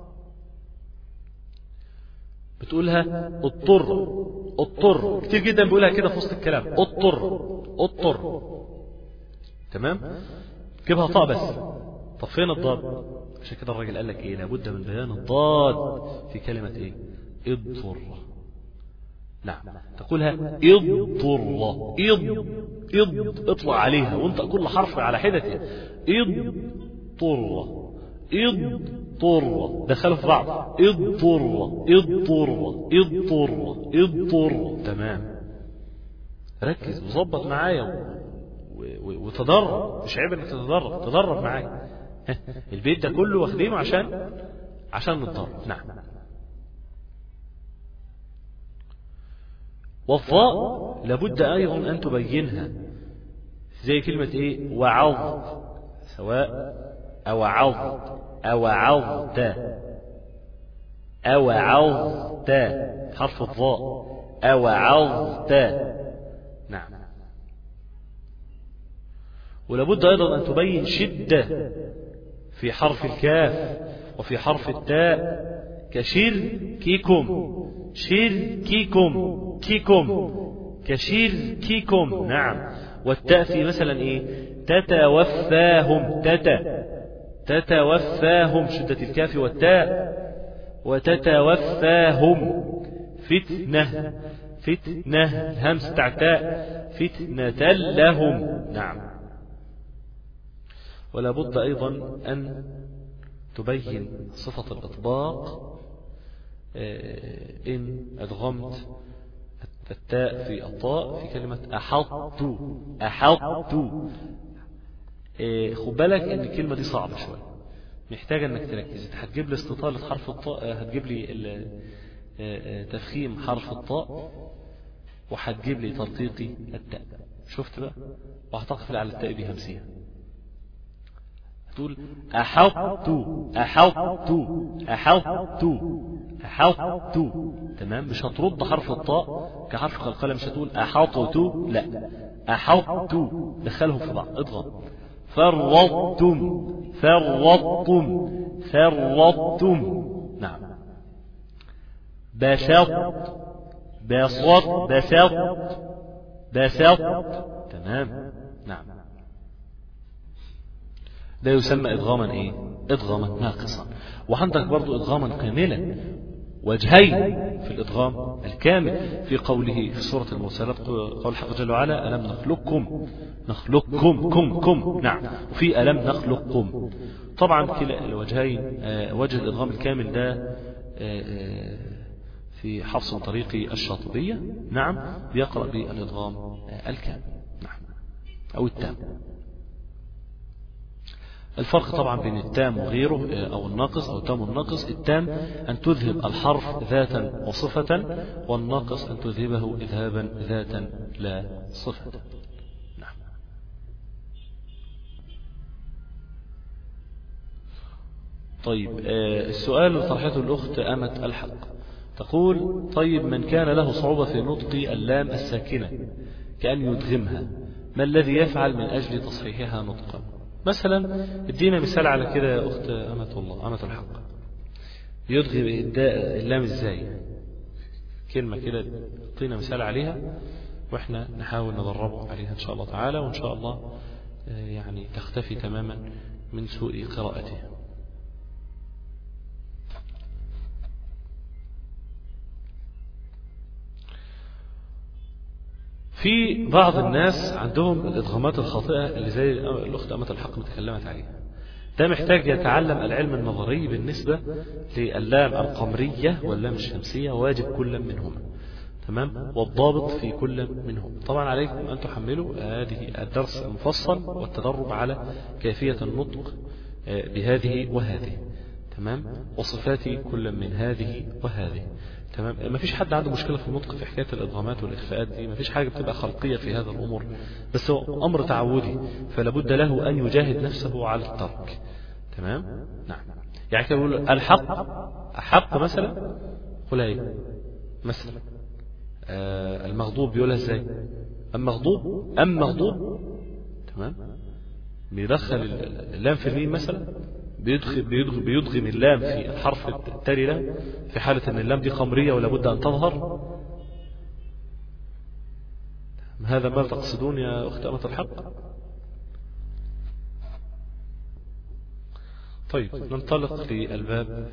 S3: بتقولها اضطر اضطر كتير جدا بيقولها كده في وسط الكلام اضطر اضطر تمام جيبها طاء بس طب فين الضاد عشان كده الراجل قال لك ايه لابد من بيان الضاد في كلمة ايه اضطر نعم تقولها اضطر اض اض اطلع عليها وانت كل حرف على حدته اضطر اضطر دخلوا في بعض اضطر اضطر اضطر اضطر تمام ركز وظبط معايا وتدرب مش عيب انك تتدرب تدرب معايا البيت ده كله واخدينه عشان عشان نتدرب نعم والضاء لابد ايضا ان تبينها زي كلمة ايه وعظ سواء أوعظت أوعظت أوعظت حرف الضاء أوعظت نعم ولابد أيضا أن تبين شدة في حرف الكاف وفي حرف التاء كشير كيكم شير كيكم كيكم كشير كيكم نعم والتاء في مثلا ايه تتوفاهم تتا تتوفاهم شدة الكاف والتاء وتتوفاهم فتنة فتنة الهمس بتاع التاء فتنة لهم نعم ولا بد أيضا أن تبين صفة الإطباق إن أدغمت التاء في الطاء في كلمة أحط أحط خد بالك ان الكلمه دي صعبه شويه محتاجه انك تركز هتجيب لي استطاله حرف الطاء هتجيب لي تفخيم حرف الطاء وهتجيب لي ترقيقي التاء شفت بقى وهتقفل على التاء بهمسها تقول أحط أحط أحط أحط تمام مش هترد حرف الطاء كحرف قلقلة مش هتقول أحطت لا أحط دخلهم في بعض اضغط فرطتم فرطتم فرطتم نعم بسط بسط بسط بسط تمام نعم ده يسمى إدغاما إيه إدغاما ناقصا وعندك برضو إدغاما كاملا وجهين في الإدغام الكامل في قوله في سورة المرسلات قول الحق جل وعلا ألم نخلقكم نخلقكم كم كم نعم وفي ألم نخلقكم طبعا كلا الوجهين وجه الإدغام الكامل ده في حفص طريق الشاطبية نعم بيقرأ بالإدغام الكامل نعم أو التام الفرق طبعا بين التام وغيره أو الناقص أو التام والناقص التام أن تذهب الحرف ذاتا وصفة والناقص أن تذهبه إذهابا ذاتا لا صفة نعم طيب السؤال اللي طرحته الأخت أمت الحق تقول طيب من كان له صعوبة في نطق اللام الساكنة كأن يدغمها ما الذي يفعل من أجل تصحيحها نطقا مثلا ادينا مثال على كده يا أخت أمة الله أمة الحق يدغم اللام ازاي كلمة كده ادينا مثال عليها واحنا نحاول ندربه عليها ان شاء الله تعالى وان شاء الله يعني تختفي تماما من سوء قراءته في بعض الناس عندهم الإدغامات الخاطئة اللي زي الأخت أمة الحق متكلمت عليها ده محتاج يتعلم العلم النظري بالنسبة للام القمرية واللام الشمسية واجب كل منهما تمام والضابط في كل منهم طبعا عليكم أن تحملوا هذه الدرس المفصل والتدرب على كيفية النطق بهذه وهذه تمام وصفات كل من هذه وهذه تمام ما فيش حد عنده مشكلة في النطق في حكاية الإضغامات والإخفاءات دي ما فيش حاجة بتبقى خلقية في هذا الأمور بس هو أمر تعودي فلا بد له أن يجاهد نفسه على الترك تمام نعم يعني كده بيقول الحق أحق مثلا قولها إيه مثلا آه المغضوب بيقولها إزاي أم مغضوب أم مغضوب تمام بيدخل اللام في الميم مثلا بيدخل بيدغم, بيدغم اللام في الحرف التالي له في حالة أن اللام دي قمرية ولا بد أن تظهر هذا ما تقصدون يا أخت أمة الحق طيب ننطلق للباب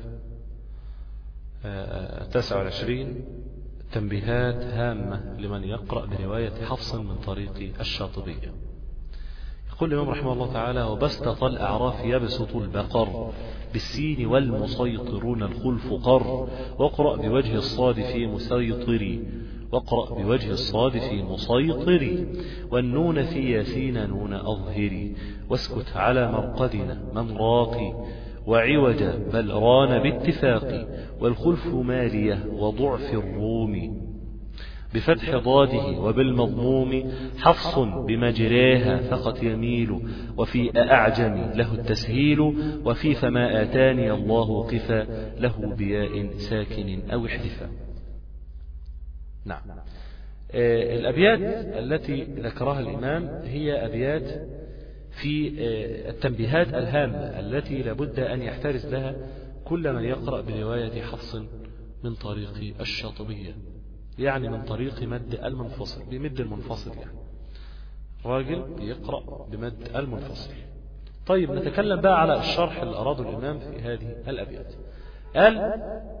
S3: التاسع والعشرين تنبيهات هامة لمن يقرأ برواية حفص من طريق الشاطبية يقول الإمام رحمه الله تعالى وبسط الأعراف يبسط البقر بالسين والمسيطرون الخلف قر واقرأ بوجه الصاد في مسيطري واقرأ بوجه الصاد في مسيطري والنون في ياسين نون أظهري واسكت على مرقدنا من راقي وعوج بل ران باتفاق والخلف مالية وضعف الروم بفتح ضاده وبالمضموم حفص بمجريها فقط يميل وفي أعجم له التسهيل وفي فما آتاني الله قفا له بياء ساكن أو احذفا نعم آه الأبيات التي ذكرها الإمام هي أبيات في آه التنبيهات الهامة التي لابد أن يحترز لها كل من يقرأ برواية حفص من طريق الشاطبية يعني من طريق مد المنفصل بمد المنفصل يعني راجل بيقرأ بمد المنفصل طيب نتكلم بقى على الشرح اللي أراده الإمام في هذه الأبيات قال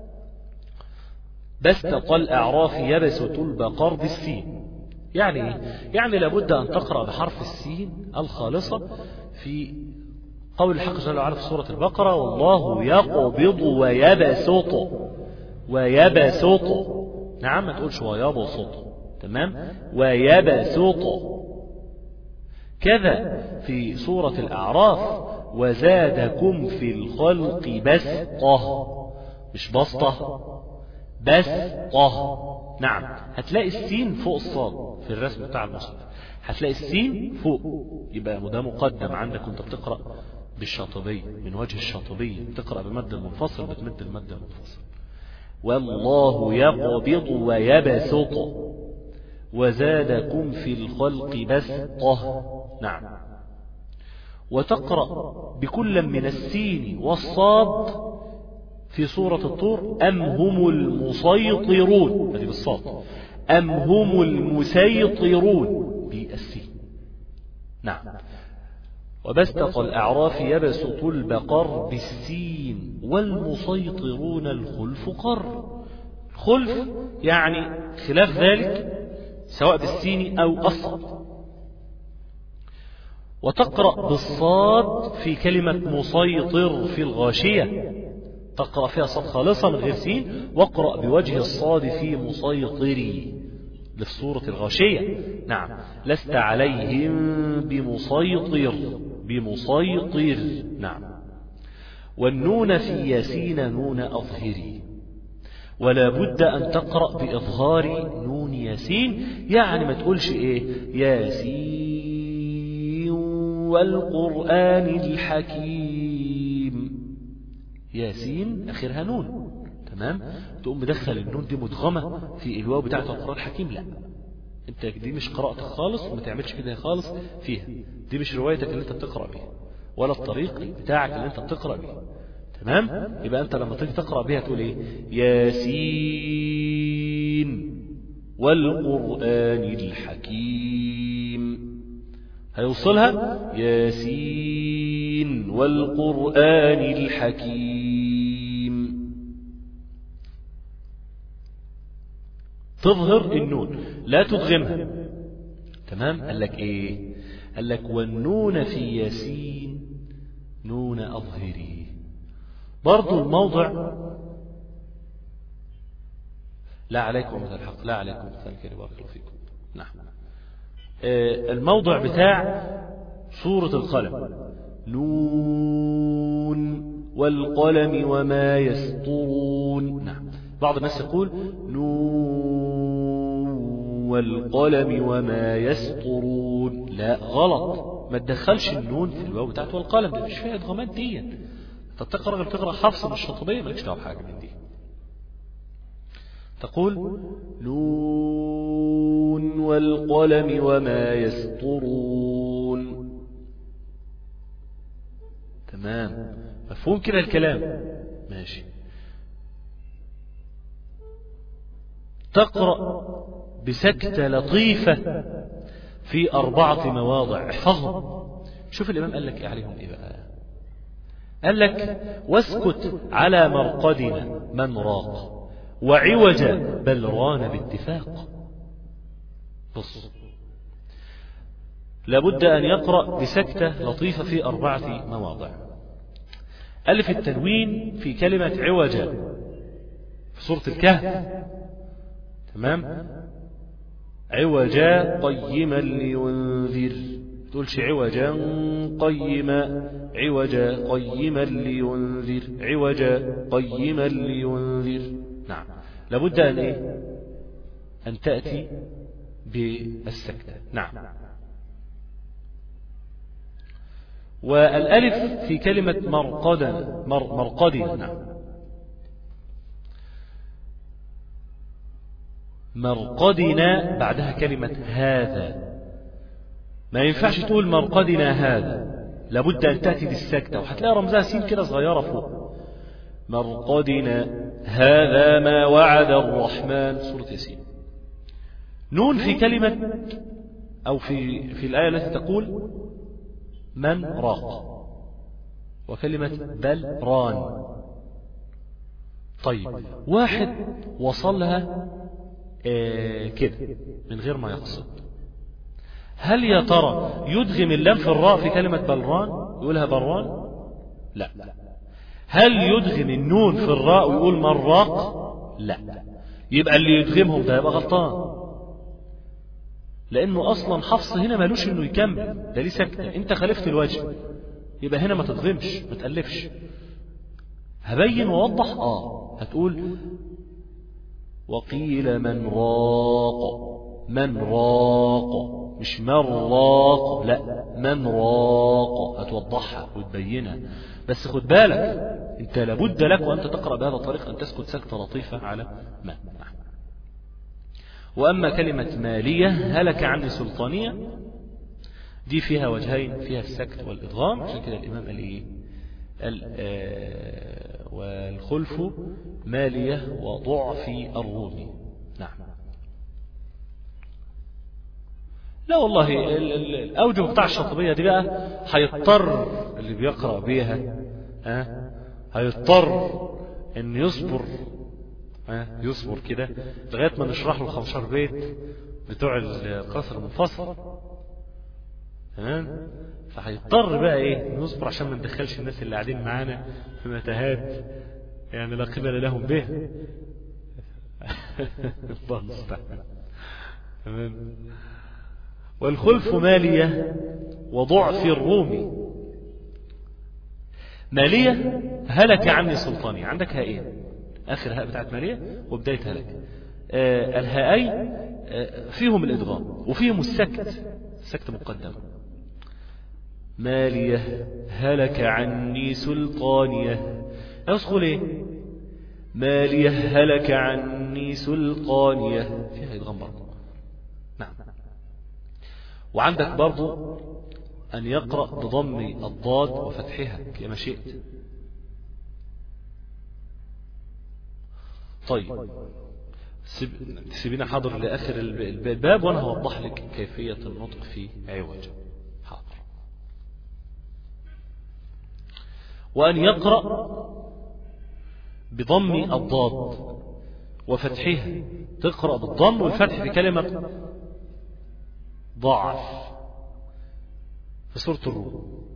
S3: بسط الأعراف يبسط البقر بالسين يعني إيه؟ يعني لابد أن تقرأ بحرف السين الخالصة في قول الحق جل وعلا في سورة البقرة والله يقبض ويبسط ويبسط نعم ما تقولش ويبسط تمام ويبسط كذا في سورة الأعراف وزادكم في الخلق بسطة مش بسطة بسطة نعم هتلاقي السين فوق الصاد في الرسم بتاع المصحف هتلاقي السين فوق يبقى ده مقدم عندك وانت بتقرأ بالشاطبية من وجه الشاطبية بتقرأ بمد المنفصل بتمد المد المنفصل والله يقبض ويبسط وزادكم في الخلق بسطة نعم وتقرأ بكل من السين والصاد في سورة الطور أم هم المسيطرون هذه بالصاد أم هم المسيطرون بالسين نعم وبسطة الأعراف يبسط البقر بالسين والمسيطرون الخلف قر خلف يعني خلاف ذلك سواء بالسين أو الصاد وتقرأ بالصاد في كلمة مسيطر في الغاشية تقرأ فيها صاد خالصا من غير سين واقرأ بوجه الصاد في مسيطري للصورة الغاشية نعم لست عليهم بمسيطر بمسيطر نعم والنون في ياسين نون أظهري ولا بد أن تقرأ بإظهار نون ياسين يعني ما تقولش إيه ياسين والقرآن الحكيم ياسين آخرها نون تمام تقوم مدخل النون دي مدغمة في الواو بتاعة القرآن الحكيم لا انت دي مش قراءتك خالص وما تعملش كده خالص فيها دي مش روايتك اللي انت بتقرأ بيها ولا الطريق بتاعك اللي انت بتقرأ بيه تمام يبقى انت لما تيجي تقرأ بيها تقول ايه ياسين والقرآن الحكيم هيوصلها ياسين والقرآن الحكيم تظهر النون لا تدغمها تمام قال لك ايه قال لك والنون في ياسين نون أظهري برضو الموضع لا عليكم مثل الحق لا عليكم مثل الكريم بارك الله فيكم نعم آه، الموضع بتاع سورة القلم نون والقلم وما يسطرون نعم بعض الناس يقول نون والقلم وما يسطرون لا غلط ما تدخلش النون في الواو بتاعته والقلم ده مش فيها ادغامات دي انت بتقرا غير بتقرا حفص مش شاطبيه مالكش دعوه بحاجه من دي تقول نون والقلم وما يسطرون تمام مفهوم كده الكلام ماشي تقرأ بسكتة لطيفة في أربعة مواضع احفظهم شوف الإمام قال لك إيه عليهم إيه بقى قال لك واسكت على مرقدنا من راق وعوج بل ران باتفاق بص لابد أن يقرأ بسكتة لطيفة في أربعة مواضع ألف التنوين في كلمة عوج في سورة الكهف تمام عوجا قيما لينذر تقولش عوجا قيما عوجا قيما لينذر عوجا قيما لينذر نعم لابد أن إيه أن تأتي بالسكتة نعم والألف في كلمة مرقدا مر مرقدنا نعم مرقدنا بعدها كلمة هذا ما ينفعش تقول مرقدنا هذا لابد أن تأتي بالسكتة وهتلاقي رمزها سين كده صغيرة فوق مرقدنا هذا ما وعد الرحمن سورة ياسين نون في كلمة أو في في الآية التي تقول من راق وكلمة بل ران طيب واحد وصلها آه كده من غير ما يقصد هل يا ترى يدغم اللام في الراء في كلمة بلران يقولها بران لا هل يدغم النون في الراء ويقول مراق لا يبقى اللي يدغمهم ده يبقى غلطان لانه اصلا حفص هنا مالوش انه يكمل ده ليه سكته انت خالفت الوجه يبقى هنا ما تضغمش ما تالفش هبين واوضح اه هتقول وقيل من راق من راق مش من راق لا من راق هتوضحها وتبينها بس خد بالك انت لابد لك وانت تقرا بهذا الطريق ان تسكت سكته لطيفه على ما واما كلمه ماليه هلك عني سلطانيه دي فيها وجهين فيها السكت والادغام عشان كده الامام قال ايه قال آه والخلف ماليه وضعف الرومي نعم لا والله الأوجه بتاع الشاطبية دي بقى هيضطر اللي بيقرأ بيها ها هيضطر ان يصبر ها يصبر كده لغاية ما نشرح له 15 بيت بتوع القصر المنفصل تمام فهيضطر بقى ايه نصبر عشان ما ندخلش الناس اللي قاعدين معانا في متاهات يعني لا قبل لهم به تمام والخلف مالية وضعف الروم مالية هلك عني سلطاني عندك هائين آخر هاء بتاعت مالية وبداية هلك آه الهاءين آه فيهم الإدغام وفيهم السكت السكت مقدم مالية هلك عني سلطانية أصغل إيه مالية هلك عني سلطانية فيها إدغام برضه نعم وعندك برضو أن يقرأ بضم الضاد وفتحها كما شئت طيب سيبينا حاضر لآخر الباب وأنا هوضح لك كيفية النطق في عوج حاضر وأن يقرأ بضم الضاد وفتحها تقرأ بالضم والفتح في كلمة ضعف في سورة الروم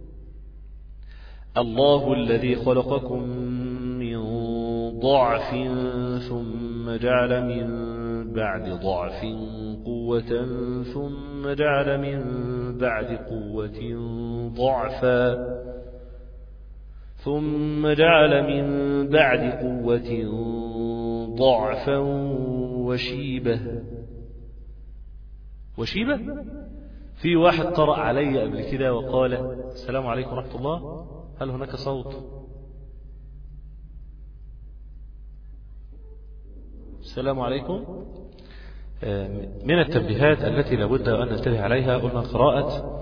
S3: الله الذي خلقكم من ضعف ثم جعل من بعد ضعف قوة ثم جعل من بعد قوة ضعفا ثم جعل من بعد قوة ضعفا وشيبة وشيبة في واحد قرأ علي قبل كده وقال السلام عليكم ورحمة الله هل هناك صوت السلام عليكم من التنبيهات التي لابد أن ننتبه عليها قلنا قراءة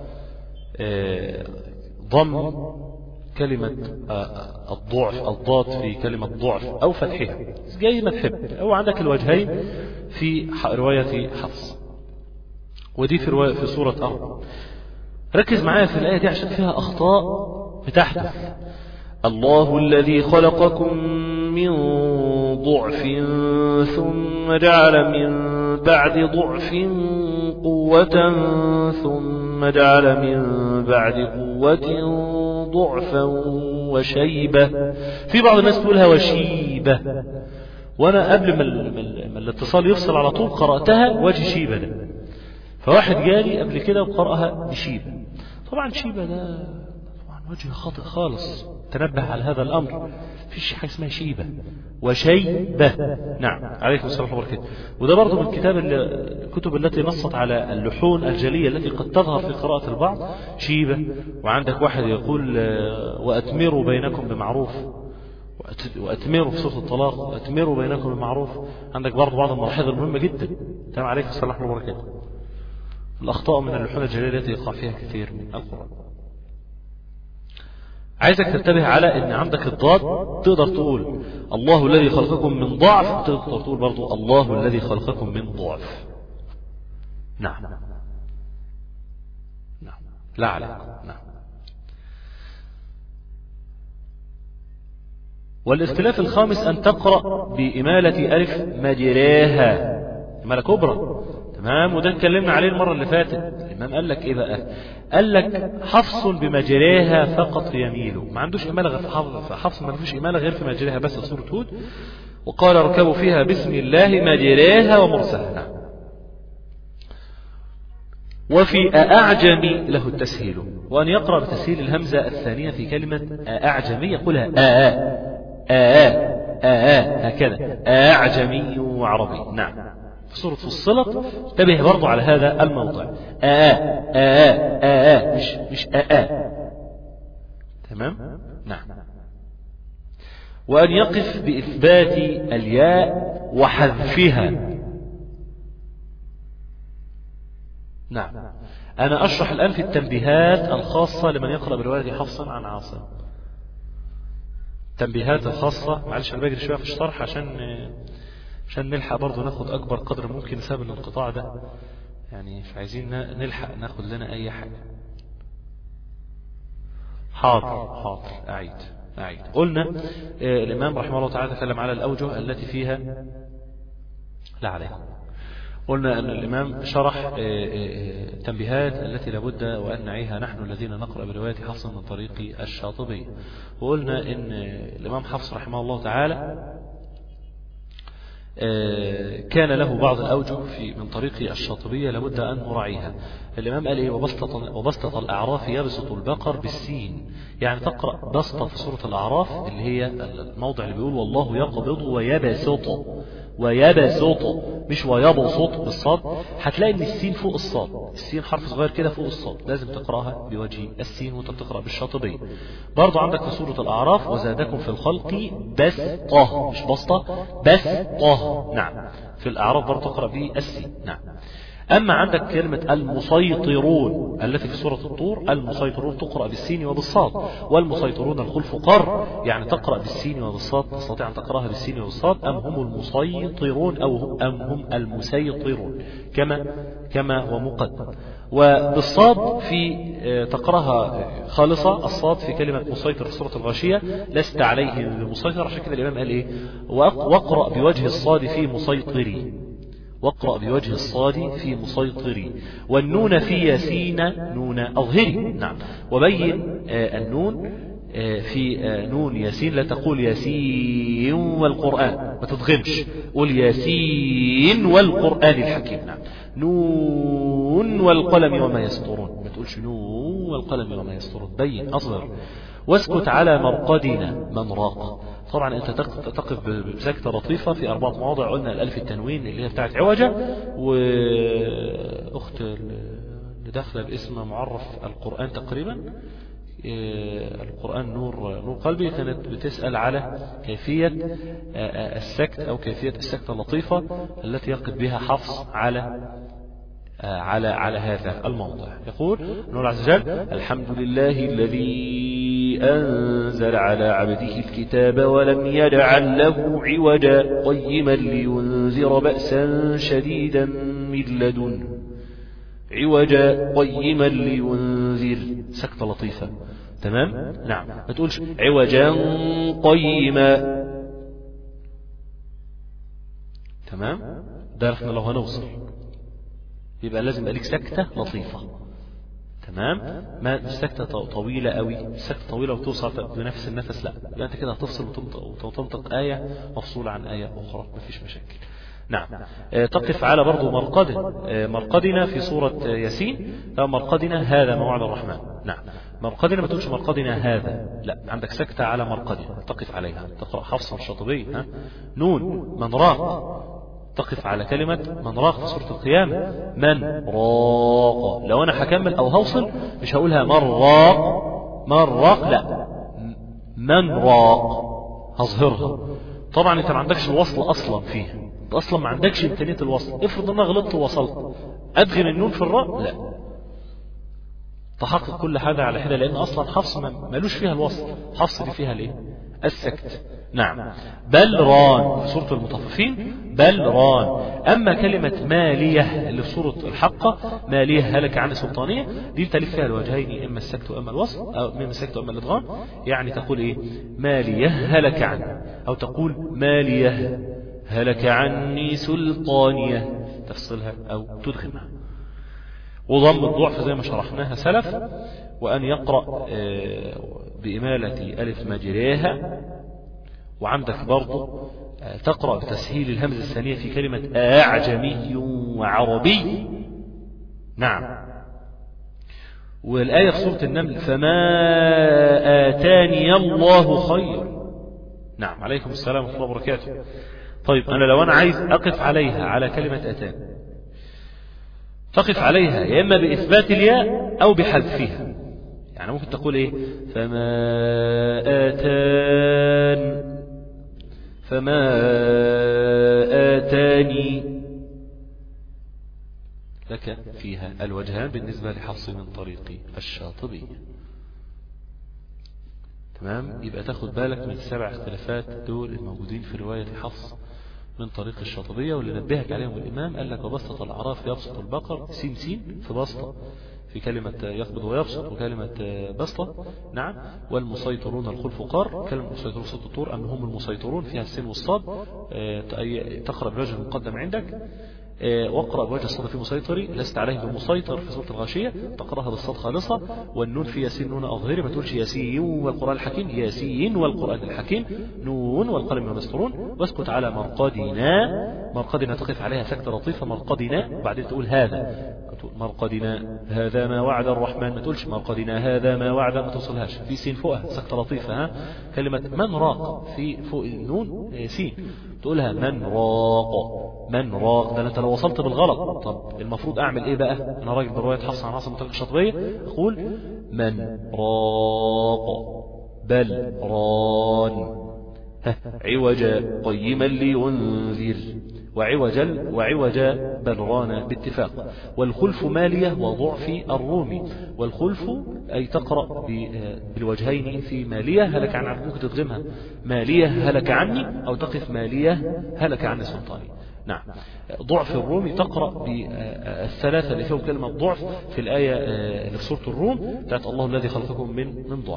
S3: ضم كلمة الضعف الضاد في كلمة ضعف أو فتحها زي ما تحب أو عندك الوجهين في رواية حفص ودي في رواية في سورة أرض ركز معايا في الآية دي عشان فيها أخطاء بتحدث الله الذي خلقكم من ضعف ثم جعل من بعد ضعف قوة ثم جعل من بعد قوة ضعفا وشيبة في بعض الناس تقولها وشيبة وانا قبل ما الاتصال يفصل على طول قرأتها وجه شيبة ده فواحد جالي قبل كده وقرأها بشيبة طبعا شيبة ده طبعا وجه خاطئ خالص تنبه على هذا الأمر فيش حاجة اسمها شيبة وشيبة نعم عليكم السلام ورحمة الله وبركاته وده برضه من كتاب الكتب التي نصت على اللحون الجلية التي قد تظهر في قراءة البعض شيبة وعندك واحد يقول وأتمروا بينكم بمعروف وأتمروا في سورة الطلاق وأتمروا بينكم بمعروف عندك برضه بعض الملاحظ المهمة جدا تمام عليكم السلام ورحمة الله وبركاته الأخطاء من اللحون الجلية التي يقع فيها كثير من القرآن عايزك تنتبه على ان عندك الضاد تقدر تقول الله الذي خلقكم من ضعف تقدر تقول برضو الله الذي خلقكم من ضعف نعم نعم لا عليكم نعم والاختلاف الخامس أن تقرأ بإمالة ألف مجراها إمالة كبرى تمام وده اتكلمنا عليه المرة اللي فاتت الإمام قال لك إيه بقى قال لك حفص بمجريها فقط يميل ما عندوش إمالة غير في حفص حفص ما فيش إمالة غير في مجريها بس سورة هود وقال اركبوا فيها بسم الله مجريها ومرسلها وفي أعجم له التسهيل وأن يقرأ بتسهيل الهمزة الثانية في كلمة أعجمي يقولها آآ آآ آآ هكذا أعجمي وعربي نعم في سورة فصلت انتبه برضو على هذا الموضع آآ آآ آآ مش مش آآ تمام نعم وأن يقف بإثبات الياء وحذفها نعم أنا أشرح الآن في التنبيهات الخاصة لمن يقرأ برواية حفصا عن عاصم التنبيهات الخاصة معلش أنا بجري شوية في الشرح عشان عشان نلحق برضه ناخد أكبر قدر ممكن بسبب الانقطاع ده يعني مش عايزين نلحق ناخد لنا أي حاجة حاضر حاضر أعيد أعيد قلنا آه الإمام رحمه الله تعالى تكلم على الأوجه التي فيها لا عليكم قلنا أن الإمام شرح آه آه تنبيهات التي لابد وأن نعيها نحن الذين نقرأ برواية حفص من طريق الشاطبي وقلنا أن الإمام حفص رحمه الله تعالى كان له بعض الأوجه في من طريق الشاطبية لابد أن نراعيها الإمام قال إيه وبسطة, وبسطة الأعراف يبسط البقر بالسين يعني تقرأ بسطة في سورة الأعراف اللي هي الموضع اللي بيقول والله يقبض ويبسط ويبسط مش ويبسط بالصاد هتلاقي ان السين فوق الصاد السين حرف صغير كده فوق الصاد لازم تقراها بوجه السين وانت بتقرا بالشاطبيه برضه عندك في سوره الاعراف وزادكم في الخلق بسطه مش بسطه بسطه نعم في الاعراف برضه تقرا بالسين نعم أما عندك كلمة المسيطرون التي في سورة الطور المسيطرون تقرأ بالسين وبالصاد والمسيطرون الخلف قر يعني تقرأ بالسين وبالصاد تستطيع أن تقرأها بالسين وبالصاد أم هم المسيطرون أو أم هم المسيطرون كما كما هو مقدم وبالصاد في تقرأها خالصة الصاد في كلمة مسيطر في سورة الغاشية لست عليه بمسيطر عشان كده الإمام قال إيه واقرأ بوجه الصاد في مسيطرين واقرأ بوجه الصاد في مسيطري والنون في ياسين نون أظهري نعم وبين آه النون آه في آه نون ياسين لا تقول ياسين والقرآن ما تضغمش قول ياسين والقرآن الحكيم نعم نون والقلم وما يسطرون ما تقولش نون والقلم وما يسطرون بين أصغر واسكت على مرقدنا من راق طبعا انت تقف بسكتة لطيفة في أربعة مواضع قلنا الألف التنوين اللي هي بتاعت عوجة وأخت اللي داخله باسم معرف القرآن تقريبا القرآن نور نور قلبي كانت بتسأل على كيفية السكت أو كيفية السكتة اللطيفة التي يقف بها حفص على على على هذا الموضع يقول نور عز وجل الحمد لله الذي أنزل على عبده الكتاب ولم يجعل له عوجا قيما لينذر بأسا شديدا من لدنه عوجا قيما لينذر سكتة لطيفة تمام نعم ما تقولش عوجا قيما تمام ده احنا لو هنوصل يبقى لازم يبقى لك سكتة لطيفة تمام ما مش سكتة طويلة قوي مش سكتة طويلة وتوصل بنفس النفس لا يبقى انت كده هتفصل وتنطق آية مفصولة عن آية أخرى مفيش مشاكل نعم تقف على برضو مرقد مرقدنا في سورة ياسين لا مرقدنا هذا موعد الرحمن نعم مرقدنا ما تقولش مرقدنا هذا لا عندك سكتة على مرقدنا تقف عليها تقرأ حفصا الشاطبي ها نون من راق تقف على كلمة من راق في سورة القيامة من راق لو أنا هكمل أو هوصل مش هقولها من راق من راق لا من راق هظهرها طبعا انت ما عندكش الوصل اصلا فيها انت اصلا ما عندكش امكانيه الوصل افرض ان انا غلطت ووصلت ادغم النون في الراء لا تحقق كل حاجه على حده لان اصلا حفص ملوش فيها الوصل حفص دي فيها الايه السكت نعم بل ران في سورة المطففين بل ران أما كلمة مالية اللي في سورة الحقة مالية هلك عن السلطانية دي تلف فيها الوجهين إما السكت وإما الوصل أو إما السكت وإما الإدغام يعني تقول إيه مالية هلك عني أو تقول مالية هلك عني سلطانية تفصلها أو تدغمها وضم الضعف زي ما شرحناها سلف وأن يقرأ بإمالة ألف مجريها وعندك برضه تقرأ بتسهيل الهمزة الثانية في كلمة أعجمي وعربي نعم والآية في سورة النمل فما آتاني الله خير نعم عليكم السلام ورحمة الله وبركاته طيب أنا لو أنا عايز أقف عليها على كلمة أتاني تقف عليها يا إما بإثبات الياء أو بحذفها يعني ممكن تقول إيه فما آتان فما آتاني لك فيها الوجهان بالنسبة لحفص من طريق الشاطبي تمام يبقى تاخد بالك من السبع اختلافات دول الموجودين في رواية حفص من طريق الشاطبية واللي نبهك عليهم الإمام قال لك وبسطة الأعراف يبسط البقر سين سين في بسطة في كلمة يقبض ويبسط وكلمة بسطة نعم والمسيطرون الخلف قار كلمة المسيطرون صوت الطور أم هم المسيطرون فيها السين والصاد تقرأ بوجه المقدم عندك واقرأ بوجه الصاد في مسيطري لست عليه بمسيطر في سورة الغاشية تقرأها بالصاد خالصة والنون في ياسين نون أظهري ما تقولش ياسين والقرآن الحكيم ياسين والقرآن الحكيم نون والقلم والمسطرون واسكت على مرقدنا مرقدنا تقف عليها سكتة لطيفة مرقدنا وبعدين تقول هذا مرقدنا هذا ما وعد الرحمن ما تقولش مرقدنا هذا ما وعد ما توصلهاش في سين فوقها سكتة لطيفة ها كلمة من راق في فوق النون سين تقولها من راق من راق ده انت لو وصلت بالغلط طب المفروض اعمل ايه بقى انا راجل بروايه حفص عن عاصم طريق الشاطبيه اقول من راق بل ران عوجا قيما لينذر وعوجا وعوجا بل ران باتفاق والخلف مالية وضعف الروم والخلف أي تقرأ بالوجهين في مالية هلك عن ممكن تدغمها مالية هلك عني أو تقف مالية هلك عني سلطاني نعم ضعف الروم تقرأ بالثلاثة اللي فيهم كلمة ضعف في الآية اللي في سورة الروم بتاعت الله الذي خلقكم من من ضعف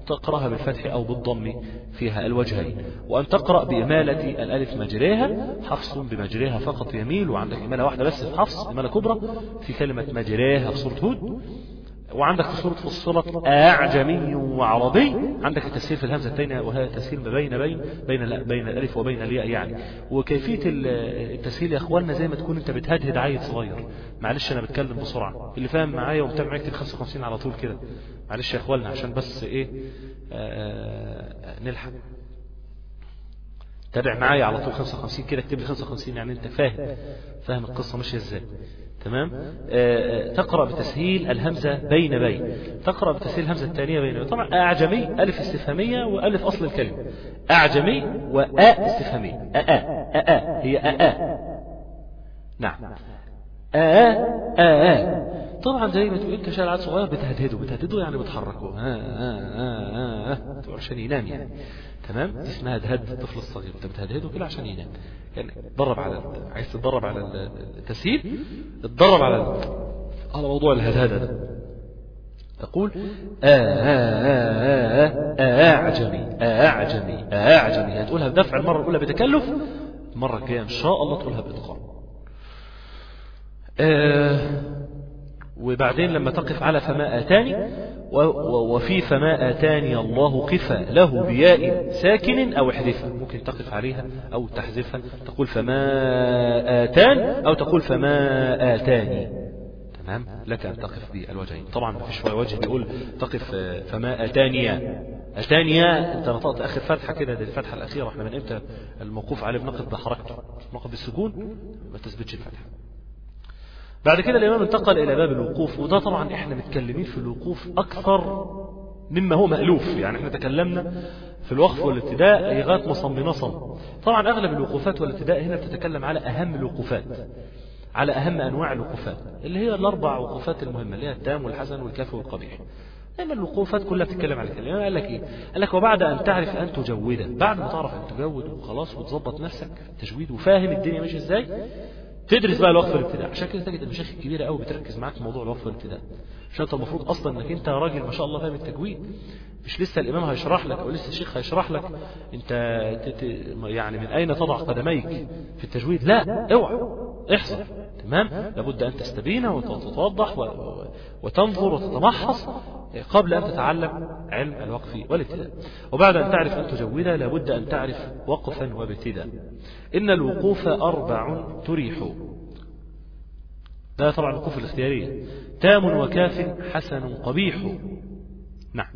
S3: تقرأها بالفتح أو بالضم فيها الوجهين وأن تقرأ بإمالة الألف مجريها حفص بمجريها فقط يميل وعندك إمالة واحدة بس في حفص إمالة كبرى في كلمة مجريها في سورة هود وعندك في سورة فصلت أعجمي وعربي عندك التسهيل في الهمزة الثانية وهي تسهيل ما بين بين بين بين الألف وبين الياء يعني وكيفية التسهيل يا إخواننا زي ما تكون أنت بتهدهد عيل صغير معلش أنا بتكلم بسرعة اللي فاهم معايا ومتابع يكتب 55 على طول كده معلش يا إخواننا عشان بس إيه آآ نلحق تابع معايا على طول 55 كده اكتب لي 55 يعني أنت فاهم فاهم القصة ماشية إزاي تمام آه تقرأ بتسهيل الهمزة بين بين تقرأ بتسهيل الهمزة الثانية بين بين طبعا أعجمي ألف استفهامية وألف أصل الكلمة أعجمي وآ استفهامية أآ أآ هي أآ نعم أآ أآ طبعا زي ما تقول انت شايل عيل صغير بتهدهده بتهدهده يعني بتحركه ها ها ها ها عشان ينام يعني تمام دي اسمها تهدد الطفل الصغير انت بتهدهده كده عشان ينام يعني تدرب على عايز تتدرب على التسهيل اتدرب على على موضوع الهدهده ده تقول أعجمي أعجمي أعجمي هتقولها بدفع المرة الأولى بتكلف المرة الجاية إن شاء الله تقولها بإتقان وبعدين لما تقف على فما آتاني وفي فما آتاني الله قفا له بياء ساكن أو احذفها ممكن تقف عليها أو تحذفها تقول فما آتان أو تقول فما آتاني تمام لك أن تقف بالوجهين طبعا ما فيش وجه بيقول تقف فما أتانيا أتانيا أنت نطقت آخر فتحة كده دي الفتحة الأخيرة احنا من إمتى الموقوف عليه بنقف بحركته نقف بالسكون ما تثبتش الفتحة بعد كده الإمام انتقل إلى باب الوقوف وده طبعا إحنا متكلمين في الوقوف أكثر مما هو مألوف يعني إحنا تكلمنا في الوقف والابتداء لغاية مصم بنصم طبعا أغلب الوقوفات والابتداء هنا بتتكلم على أهم الوقوفات على أهم أنواع الوقوفات اللي هي الأربع وقوفات المهمة اللي هي التام والحسن والكاف والقبيح دايما الوقوفات كلها بتتكلم على كده قال لك ايه قال لك وبعد ان تعرف ان تجود بعد ما تعرف ان تجود وخلاص وتظبط نفسك تجويد وفاهم الدنيا ماشيه ازاي تدرس بقى الوقف والابتداء عشان كده تجد المشايخ الكبيره قوي بتركز معاك في موضوع الوقف والابتداء عشان انت المفروض اصلا انك انت راجل ما شاء الله فاهم التجويد مش لسه الامام هيشرح لك او لسه الشيخ هيشرح لك انت تت يعني من اين تضع قدميك في التجويد لا اوعى احذر تمام لابد ان تستبين وتتوضح وتنظر وتتمحص قبل ان تتعلم علم الوقف والابتداء وبعد ان تعرف ان تجود لابد ان تعرف وقفا وابتداء ان الوقوف اربع تريح ده طبعا الوقوف الاختياريه تام وكاف حسن قبيح نعم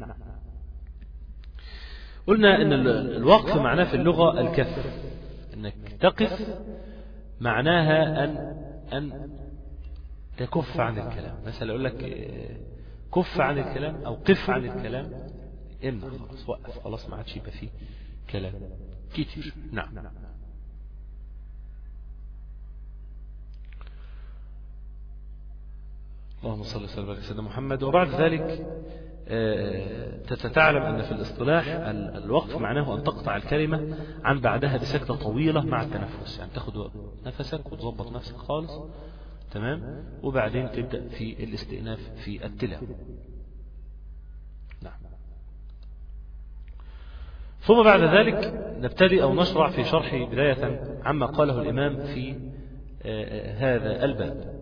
S3: قلنا ان الوقف معناه في اللغه الكف انك تقف معناها ان ان تكف عن الكلام مثلا اقول لك كف عن الكلام او قف عن الكلام امنع خلاص وقف خلاص ما عادش يبقى فيه كلام كتير نعم اللهم صل وسلم على سيدنا محمد وبعد ذلك تتعلم أن في الاصطلاح الوقف معناه أن تقطع الكلمة عن بعدها بسكتة طويلة مع التنفس يعني تاخد نفسك وتظبط نفسك خالص تمام وبعدين تبدأ في الاستئناف في التلاوة نعم ثم بعد ذلك نبتدئ أو نشرع في شرح بداية عما قاله الإمام في هذا الباب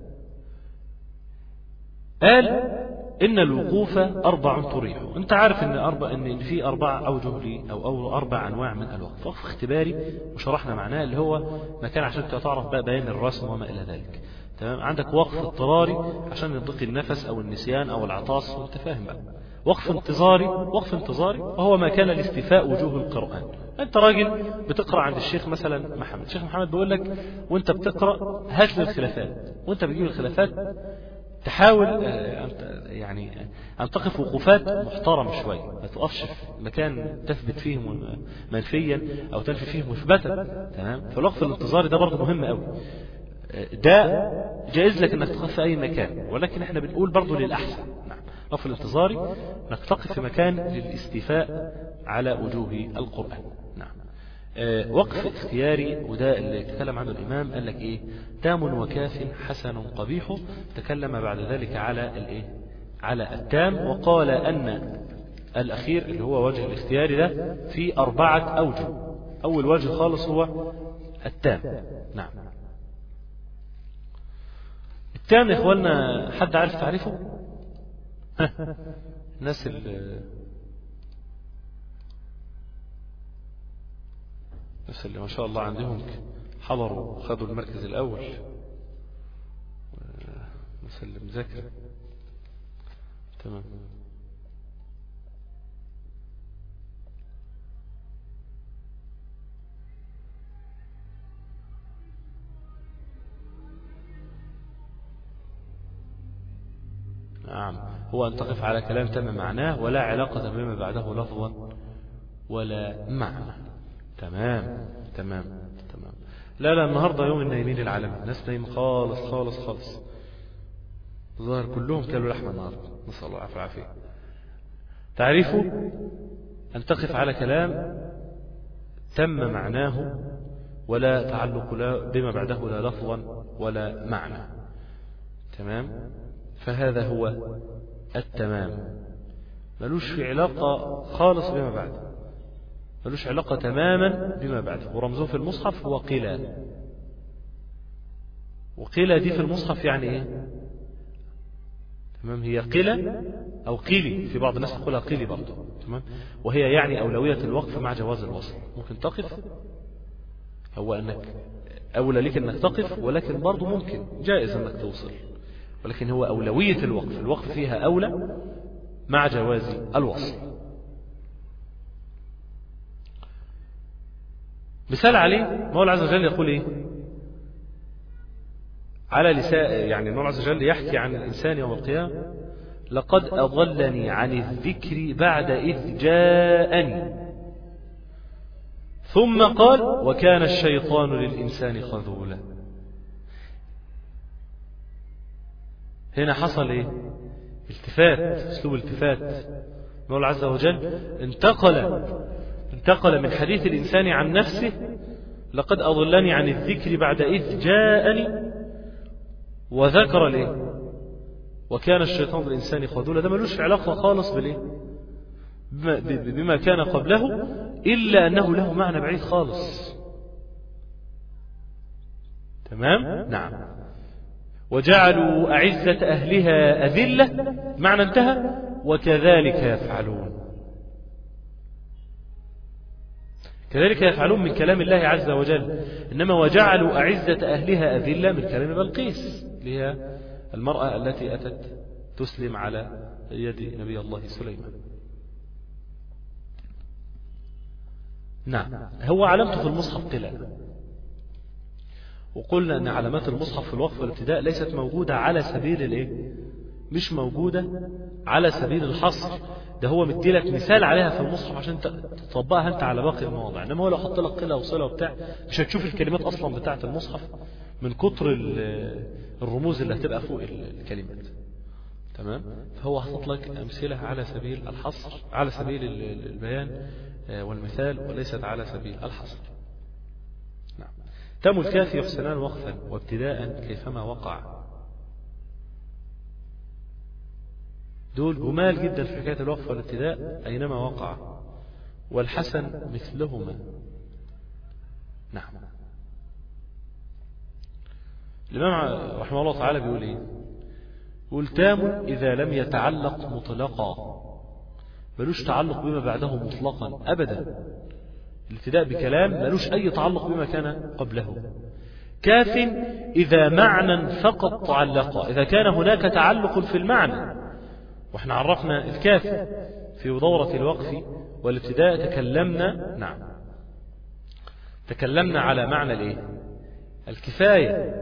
S3: قال إن الوقوف أربع تريح أنت عارف إن أربع إن في أربع أوجه لي أو, أو أربع أنواع من الوقف وقف اختباري وشرحنا معناه اللي هو مكان عشان تعرف بقى بيان الرسم وما إلى ذلك تمام عندك وقف اضطراري عشان يضيق النفس أو النسيان أو العطاس وأنت فاهم بقى وقف انتظاري وقف انتظاري وهو ما كان لاستيفاء وجوه القرآن انت راجل بتقرا عند الشيخ مثلا محمد الشيخ محمد بيقول لك وانت بتقرا هات لي الخلافات وانت بتجيب الخلافات تحاول يعني أن تقف وقوفات محترمة شوية ما تقفش في مكان تثبت فيه منفيا أو تنفي فيه مثبتا تمام فالوقف الانتظاري ده برضه مهم قوي ده جائز لك انك تقف في اي مكان ولكن احنا بنقول برضه للاحسن نعم الوقف الانتظاري انك تقف في مكان للاستيفاء على وجوه القرآن نعم وقف اختياري وده اللي تكلم عنه الإمام قال لك إيه تام وكاف حسن قبيح تكلم بعد ذلك على الإيه على التام وقال أن الأخير اللي هو وجه الاختياري ده في أربعة أوجه أول وجه خالص هو التام نعم التام يا إخواننا حد عارف تعريفه ها الناس اللي الناس اللي ما شاء الله عندهم حضروا خدوا المركز الأول الناس اللي مذاكرة تمام نعم هو أن تقف على كلام تم معناه ولا علاقة بما بعده لفظا ولا معنى تمام تمام تمام لا لا النهاردة يوم النايمين العالمي الناس نايمة خالص خالص خالص ظهر كلهم كلوا لحمة النهاردة نسأل الله العافية والعافية تعريفه أن تقف على كلام تم معناه ولا تعلق لا بما بعده لا لفظا ولا معنى تمام فهذا هو التمام ملوش في علاقة خالص بما بعده ملوش علاقة تماما بما بعده ورمزه في المصحف هو قلة وقلة دي في المصحف يعني ايه تمام هي قلة أو قيلي في بعض الناس تقولها قيلي برضه تمام وهي يعني أولوية الوقف مع جواز الوصل ممكن تقف هو أنك أولى لك أنك تقف ولكن برضه ممكن جائز أنك توصل ولكن هو أولوية الوقف الوقف فيها أولى مع جواز الوصل مثال عليه مولى عز وجل يقول إيه على لسان يعني المولى عز وجل يحكي عن الإنسان يوم القيامة لقد أضلني عن الذكر بعد إذ جاءني ثم قال وكان الشيطان للإنسان خذولا هنا حصل ايه التفات اسلوب التفات المولى عز وجل انتقل انتقل من حديث الإنسان عن نفسه لقد أضلني عن الذكر بعد إذ جاءني وذكر ليه وكان الشيطان بالإنسان خذولا ده ملوش علاقة خالص بالإيه بما, بما كان قبله إلا أنه له معنى بعيد خالص تمام نعم وجعلوا أعزة أهلها أذلة معنى انتهى وكذلك يفعلون كذلك يفعلون من كلام الله عز وجل إنما وجعلوا أعزة أهلها أذلة من كلام بلقيس اللي هي المرأة التي أتت تسلم على يد نبي الله سليمان نعم هو علامته في المصحف قلة وقلنا أن علامات المصحف في الوقف والابتداء ليست موجودة على سبيل الإيه؟ مش موجودة على سبيل الحصر ده هو مديلك مثال عليها في المصحف عشان تطبقها انت على باقي المواضع انما هو لو حط لك قله وصله وبتاع مش هتشوف الكلمات اصلا بتاعه المصحف من كتر الرموز اللي هتبقى فوق الكلمات تمام فهو حاطط لك امثله على سبيل الحصر على سبيل البيان والمثال وليست على سبيل الحصر نعم تم الكافي يحسنان وقفا وابتداء كيفما وقع دول جمال جدا في حكاية الوقف والابتداء أينما وقع والحسن مثلهما نعم الإمام رحمه الله تعالى بيقول إيه يقول تام إذا لم يتعلق مطلقا ملوش تعلق بما بعده مطلقا أبدا الابتداء بكلام ملوش أي تعلق بما كان قبله كاف إذا معنى فقط تعلق إذا كان هناك تعلق في المعنى واحنا عرفنا الكافي في دورة الوقف والابتداء تكلمنا نعم تكلمنا على معنى الايه الكفاية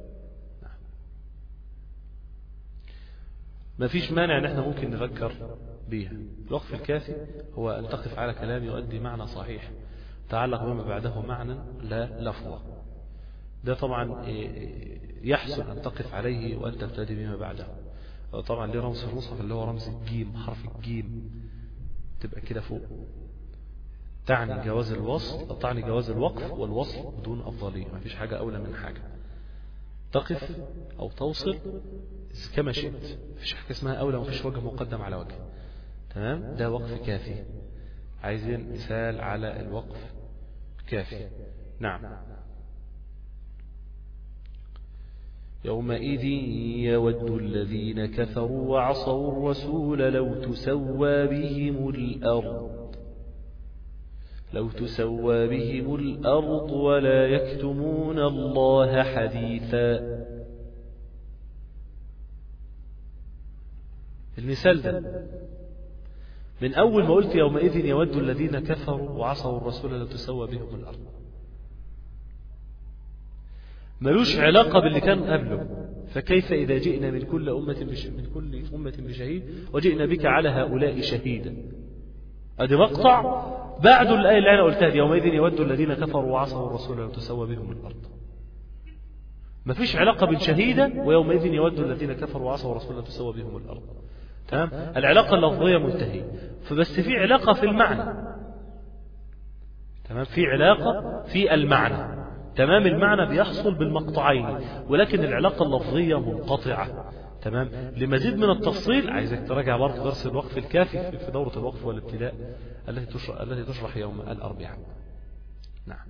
S3: ما فيش مانع ان احنا ممكن نفكر بيها الوقف الكافي هو ان تقف على كلام يؤدي معنى صحيح تعلق بما بعده معنى لا لفظا ده طبعا يحسن ان تقف عليه وان تبتدي بما بعده طبعا ليه رمز في المصحف اللي هو رمز الجيم حرف الجيم تبقى كده فوق تعني جواز الوصل تعني جواز الوقف والوصل بدون أفضلية ما فيش حاجة أولى من حاجة تقف أو توصل كما شئت ما فيش حاجة اسمها أولى ما فيش وجه مقدم على وجه تمام ده وقف كافي عايزين مثال على الوقف كافي نعم يومئذ يود الذين كفروا وعصوا الرسول لو تسوى بهم الأرض لو تسوى بهم الأرض ولا يكتمون الله حديثا المثال ده من أول ما قلت يومئذ يود الذين كفروا وعصوا الرسول لو تسوى بهم الأرض ملوش علاقة باللي كان قبله فكيف إذا جئنا من كل أمة بش... من كل أمة بشهيد وجئنا بك على هؤلاء شهيدا أدي مقطع بعد الآية اللي أنا قلتها دي يومئذ يود الذين كفروا وعصوا الرسول لو تسوى بهم الأرض ما فيش علاقة بين شهيدا ويومئذ يود الذين كفروا وعصوا الرسول لو تسوى بهم الأرض تمام العلاقة اللفظية منتهية فبس في علاقة في المعنى تمام في علاقة في المعنى تمام المعنى بيحصل بالمقطعين ولكن العلاقة اللفظية منقطعة تمام لمزيد من التفصيل عايزك تراجع برضه درس الوقف الكافي في دورة الوقف والابتداء التي تشرح التي تشرح يوم الأربعاء نعم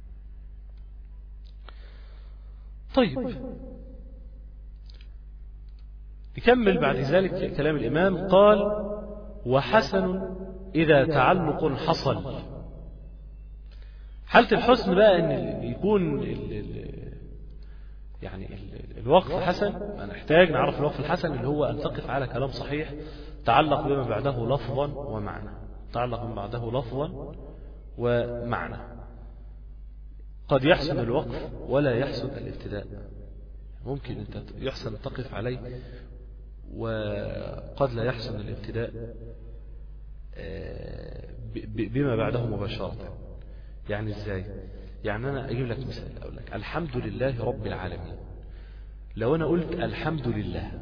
S3: طيب نكمل بعد ذلك كلام الإمام قال وحسن إذا تعلق حصل حالة الحسن بقى ان يكون ال ال يعني ال الوقف حسن نحتاج نعرف الوقف الحسن اللي هو ان تقف على كلام صحيح تعلق بما بعده لفظا ومعنى تعلق بما بعده لفظا ومعنى قد يحسن الوقف ولا يحسن الابتداء ممكن انت يحسن تقف عليه وقد لا يحسن الابتداء بما بعده مباشرة يعني ازاي يعني انا اجيب لك مثال اقول لك الحمد لله رب العالمين لو انا قلت الحمد لله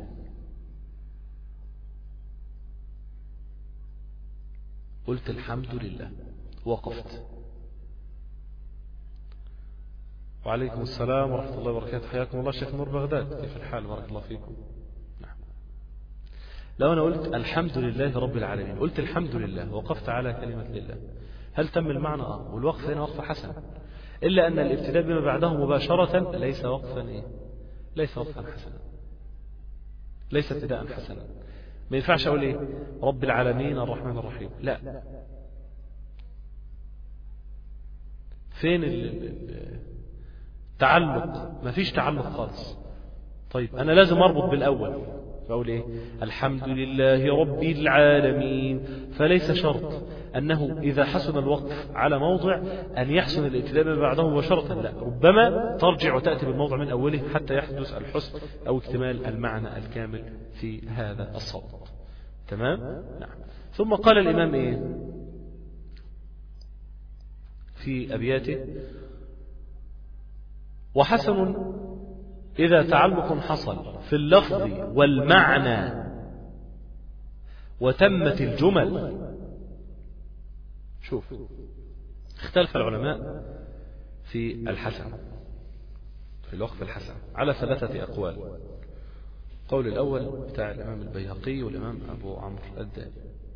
S3: قلت الحمد لله وقفت وعليكم السلام ورحمة الله وبركاته حياكم الله شيخ نور بغداد كيف الحال بارك الله فيكم نعم لو أنا قلت الحمد لله رب العالمين قلت الحمد لله وقفت على كلمة لله هل تم المعنى آه والوقف هنا وقف حسن إلا أن الابتداء بما بعده مباشرة ليس وقفا إيه؟ ليس وقفا حسنا ليس ابتداء حسنا ما ينفعش أقول إيه رب العالمين الرحمن الرحيم لا فين التعلق ما فيش تعلق خالص طيب أنا لازم أربط بالأول فأقول إيه الحمد لله رب العالمين فليس شرط أنه إذا حسن الوقف على موضع أن يحسن الابتداء ما بعده مباشرة لا ربما ترجع وتأتي بالموضع من أوله حتى يحدث الحسن أو اكتمال المعنى الكامل في هذا الصوت تمام نعم ثم قال الإمام إيه في أبياته وحسن إذا تعلق حصل في اللفظ والمعنى وتمت الجمل شوف اختلف العلماء في الحسن في الوقف الحسن على ثلاثة أقوال القول الأول بتاع الإمام البيهقي والإمام أبو عمرو الداني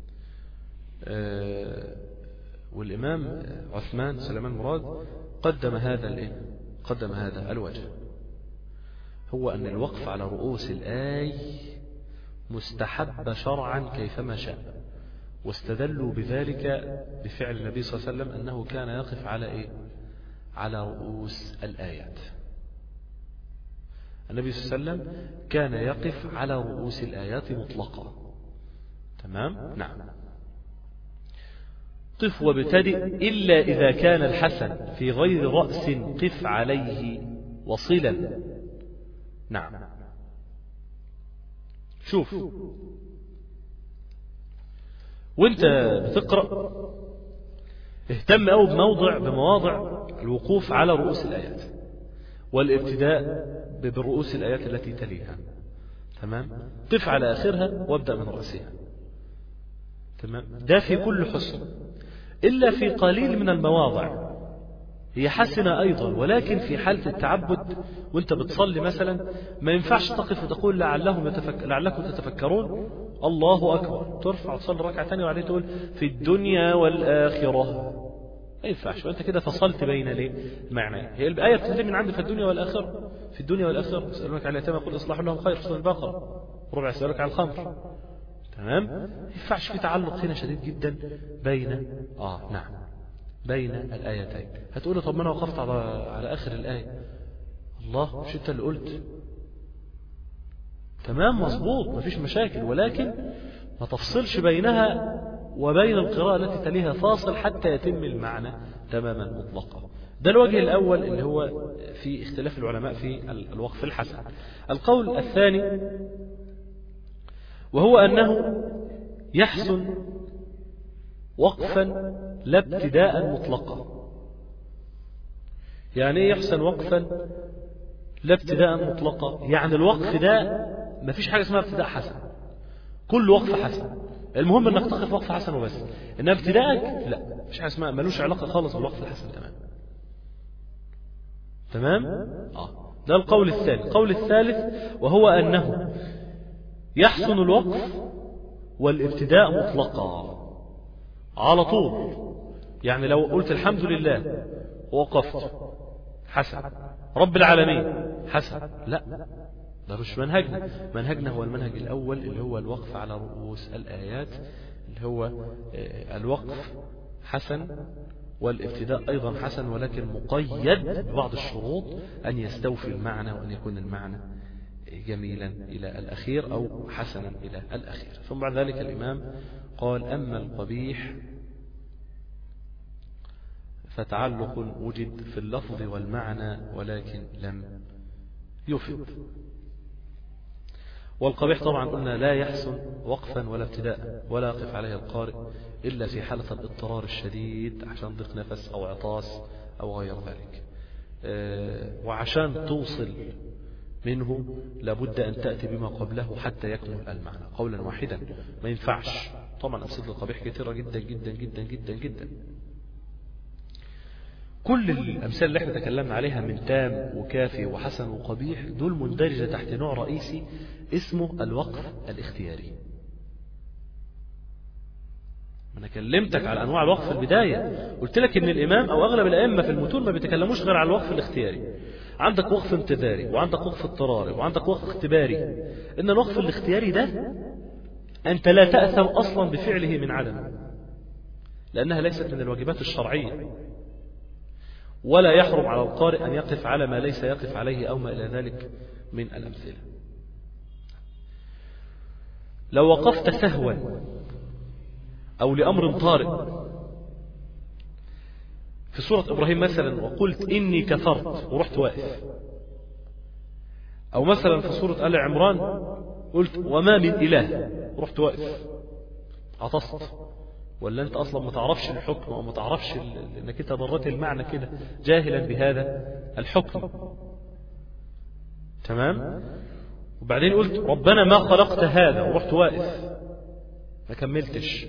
S3: أه والإمام عثمان سليمان مراد قدم هذا الإيه؟ قدم هذا الوجه هو أن الوقف على رؤوس الآي مستحب شرعا كيفما شاء واستدلوا بذلك بفعل النبي صلى الله عليه وسلم أنه كان يقف على إيه؟ على رؤوس الآيات النبي صلى الله عليه وسلم كان يقف على رؤوس الآيات مطلقا تمام نعم قف وابتدئ إلا إذا كان الحسن في غير رأس قف عليه وصلا نعم شوف وانت بتقرأ اهتم أو بموضع بمواضع الوقوف على رؤوس الآيات والابتداء برؤوس الآيات التي تليها تمام قف على آخرها وابدأ من رأسها تمام ده في كل حسن إلا في قليل من المواضع هي حسنة أيضا ولكن في حالة التعبد وانت بتصلي مثلا ما ينفعش تقف وتقول لعلهم يتفك... لعلكم تتفكرون الله أكبر ترفع تصلي ركعة ثانية وبعدين تقول في الدنيا والآخرة ما ينفعش وانت كده فصلت بين ليه المعنى هي الآية بتنتهي من عند في الدنيا والآخرة في الدنيا والآخرة يسألونك على اليتامى قل إصلاح لهم خير سورة البقرة ربع يسألونك على الخمر تمام ما ينفعش في تعلق هنا شديد جدا بين اه نعم بين الآيتين هتقول طب ما انا وقفت على على آخر الآية الله مش انت اللي قلت تمام مظبوط مفيش مشاكل ولكن ما تفصلش بينها وبين القراءة التي تليها فاصل حتى يتم المعنى تماما مطلقا ده الوجه الأول اللي هو في اختلاف العلماء في الوقف الحسن القول الثاني وهو أنه يحسن وقفا لا ابتداء مطلقا يعني ايه يحسن وقفا لا ابتداء مطلقا يعني الوقف ده ما فيش حاجة اسمها ابتداء حسن كل وقف حسن المهم انك تقف وقف حسن وبس انما ابتداءك لا مش حاجة اسمها ملوش علاقة خالص بالوقف الحسن تمام تمام اه ده القول الثاني القول الثالث وهو انه يحسن الوقف والابتداء مطلقا على طول يعني لو قلت الحمد لله ووقفت حسن رب العالمين حسن لا ده مش منهجنا منهجنا هو المنهج الأول اللي هو الوقف على رؤوس الآيات اللي هو الوقف حسن والابتداء أيضا حسن ولكن مقيد ببعض الشروط أن يستوفي المعنى وأن يكون المعنى جميلا إلى الأخير أو حسنا إلى الأخير ثم بعد ذلك الإمام قال أما القبيح فتعلق وجد في اللفظ والمعنى ولكن لم يفد والقبيح طبعا قلنا لا يحسن وقفا ولا ابتداء ولا يقف عليه القارئ إلا في حالة الاضطرار الشديد عشان ضيق نفس أو عطاس أو غير ذلك وعشان توصل منه لابد أن تأتي بما قبله حتى يكمل المعنى قولا واحدا ما ينفعش طبعا أمثلة القبيح كثيرة جدا جدا جدا جدا جدا كل الأمثال اللي احنا تكلمنا عليها من تام وكافي وحسن وقبيح دول مندرجة تحت نوع رئيسي اسمه الوقف الاختياري أنا كلمتك على أنواع الوقف في البداية قلت لك إن الإمام أو أغلب الأئمة في المتون ما بيتكلموش غير على الوقف الاختياري عندك وقف انتظاري وعندك وقف اضطراري وعندك وقف اختباري إن الوقف الاختياري ده أنت لا تأثم أصلا بفعله من عدم لأنها ليست من الواجبات الشرعية ولا يحرم على القارئ أن يقف على ما ليس يقف عليه أو ما إلى ذلك من الأمثلة لو وقفت سهوا أو لأمر طارئ في سورة إبراهيم مثلا وقلت إني كفرت ورحت واقف أو مثلا في سورة آل عمران قلت وما من إله رحت واقف عطست ولا أنت أصلا ما تعرفش الحكم أو ما تعرفش إنك أنت ضرت المعنى كده جاهلا بهذا الحكم تمام وبعدين قلت ربنا ما خلقت هذا ورحت واقف ما كملتش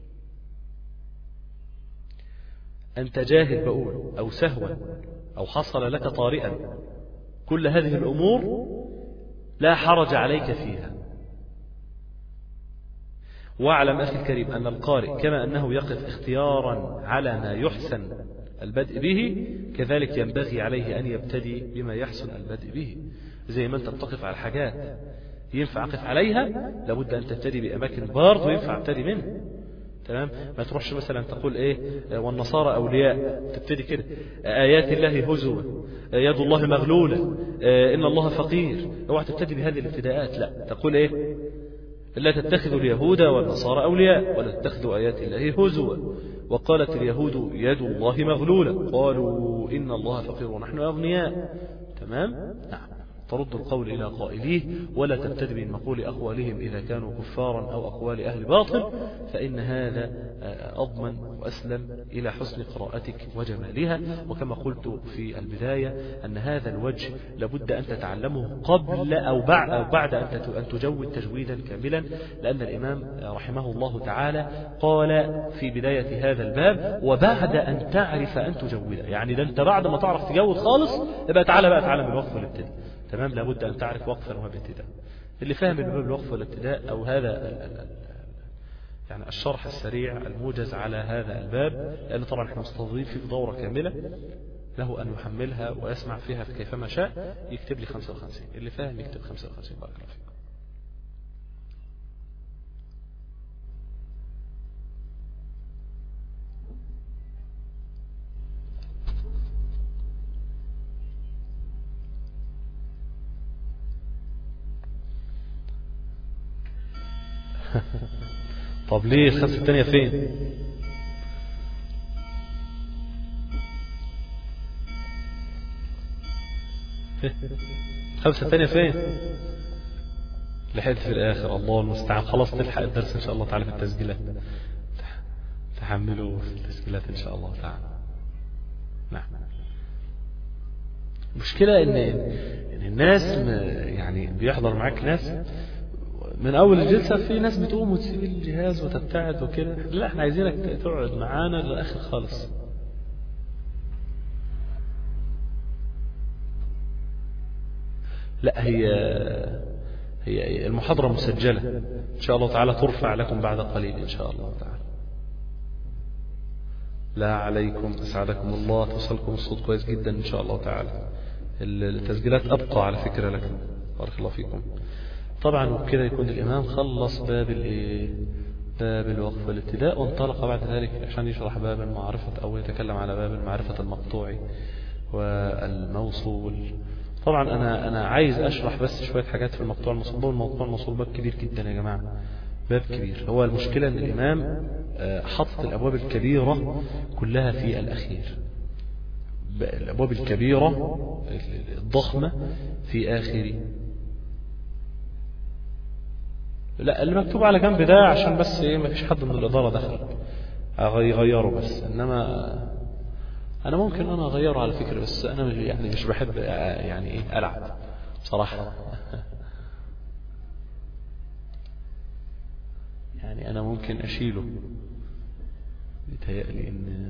S3: أنت جاهل بقول أو سهوا أو حصل لك طارئا كل هذه الأمور لا حرج عليك فيها واعلم أخي الكريم أن القارئ كما أنه يقف اختيارا على ما يحسن البدء به كذلك ينبغي عليه أن يبتدي بما يحسن البدء به زي ما أنت بتقف على حاجات ينفع أقف عليها لابد أن تبتدي بأماكن برضه ينفع أبتدي منها تمام ما تروحش مثلا تقول ايه والنصارى اولياء تبتدي كده ايات الله هزوا يد الله مغلوله ان الله فقير اوعى تبتدي بهذه الابتداءات لا تقول ايه لا تتخذوا اليهود والنصارى اولياء ولا تتخذوا ايات الله هزوا وقالت اليهود يد الله مغلوله قالوا ان الله فقير ونحن اغنياء تمام نعم ترد القول إلى قائليه ولا تبتدي من مقول أقوالهم إذا كانوا كفارا أو أقوال أهل باطل فإن هذا أضمن وأسلم إلى حسن قراءتك وجمالها وكما قلت في البداية أن هذا الوجه لابد أن تتعلمه قبل أو بعد, أو بعد أن تجود تجويدا كاملا لأن الإمام رحمه الله تعالى قال في بداية هذا الباب وبعد أن تعرف أن تجود يعني ده أنت بعد ما تعرف تجود خالص يبقى تعالى بقى تعالى من الوقف والابتداء تمام لابد أن تعرف وقفا وابتداء اللي فاهم الباب الوقف والابتداء أو هذا ال- ال- ال- يعني الشرح السريع الموجز على هذا الباب لأن طبعا احنا مستضيفين في دورة كاملة له أن يحملها ويسمع فيها كيفما شاء يكتب لي 55 اللي فاهم يكتب 55 بارك الله فيكم طب ليه الخمسة التانية فين الخمسة التانية فين لحقت في الآخر الله المستعان خلاص تلحق الدرس إن شاء الله تعالى في التسجيلات تحملوا في التسجيلات إن شاء الله تعالى نعم المشكلة إن إن الناس م- يعني بيحضر معاك ناس من أول الجلسة في ناس بتقوم وتسيب الجهاز وتبتعد وكده لا احنا عايزينك تقعد معانا للآخر خالص لا هي هي المحاضرة مسجلة إن شاء الله تعالى ترفع لكم بعد قليل إن شاء الله تعالى لا عليكم أسعدكم الله توصلكم الصوت كويس جدا إن شاء الله تعالى التسجيلات أبقى على فكرة لكم بارك الله فيكم طبعا وبكده يكون الإمام خلص باب الإيه باب الوقف والابتداء وانطلق بعد ذلك عشان يشرح باب المعرفة أو يتكلم على باب المعرفة المقطوع والموصول طبعا أنا أنا عايز أشرح بس شوية حاجات في المقطوع الموصول الموضوع الموصول باب كبير جدا يا جماعة باب كبير هو المشكلة أن الإمام آه، حط الأبواب الكبيرة كلها في الأخير ب- الأبواب الكبيرة الضخمة في آخر لا اللي مكتوب على جنب ده عشان بس ايه ما فيش حد من الإدارة دخل أغي- يغيره بس إنما أنا ممكن أنا أغيره على فكرة بس أنا مش يعني مش بحب آه، يعني إيه ألعب بصراحة يعني أنا ممكن أشيله بيتهيألي إن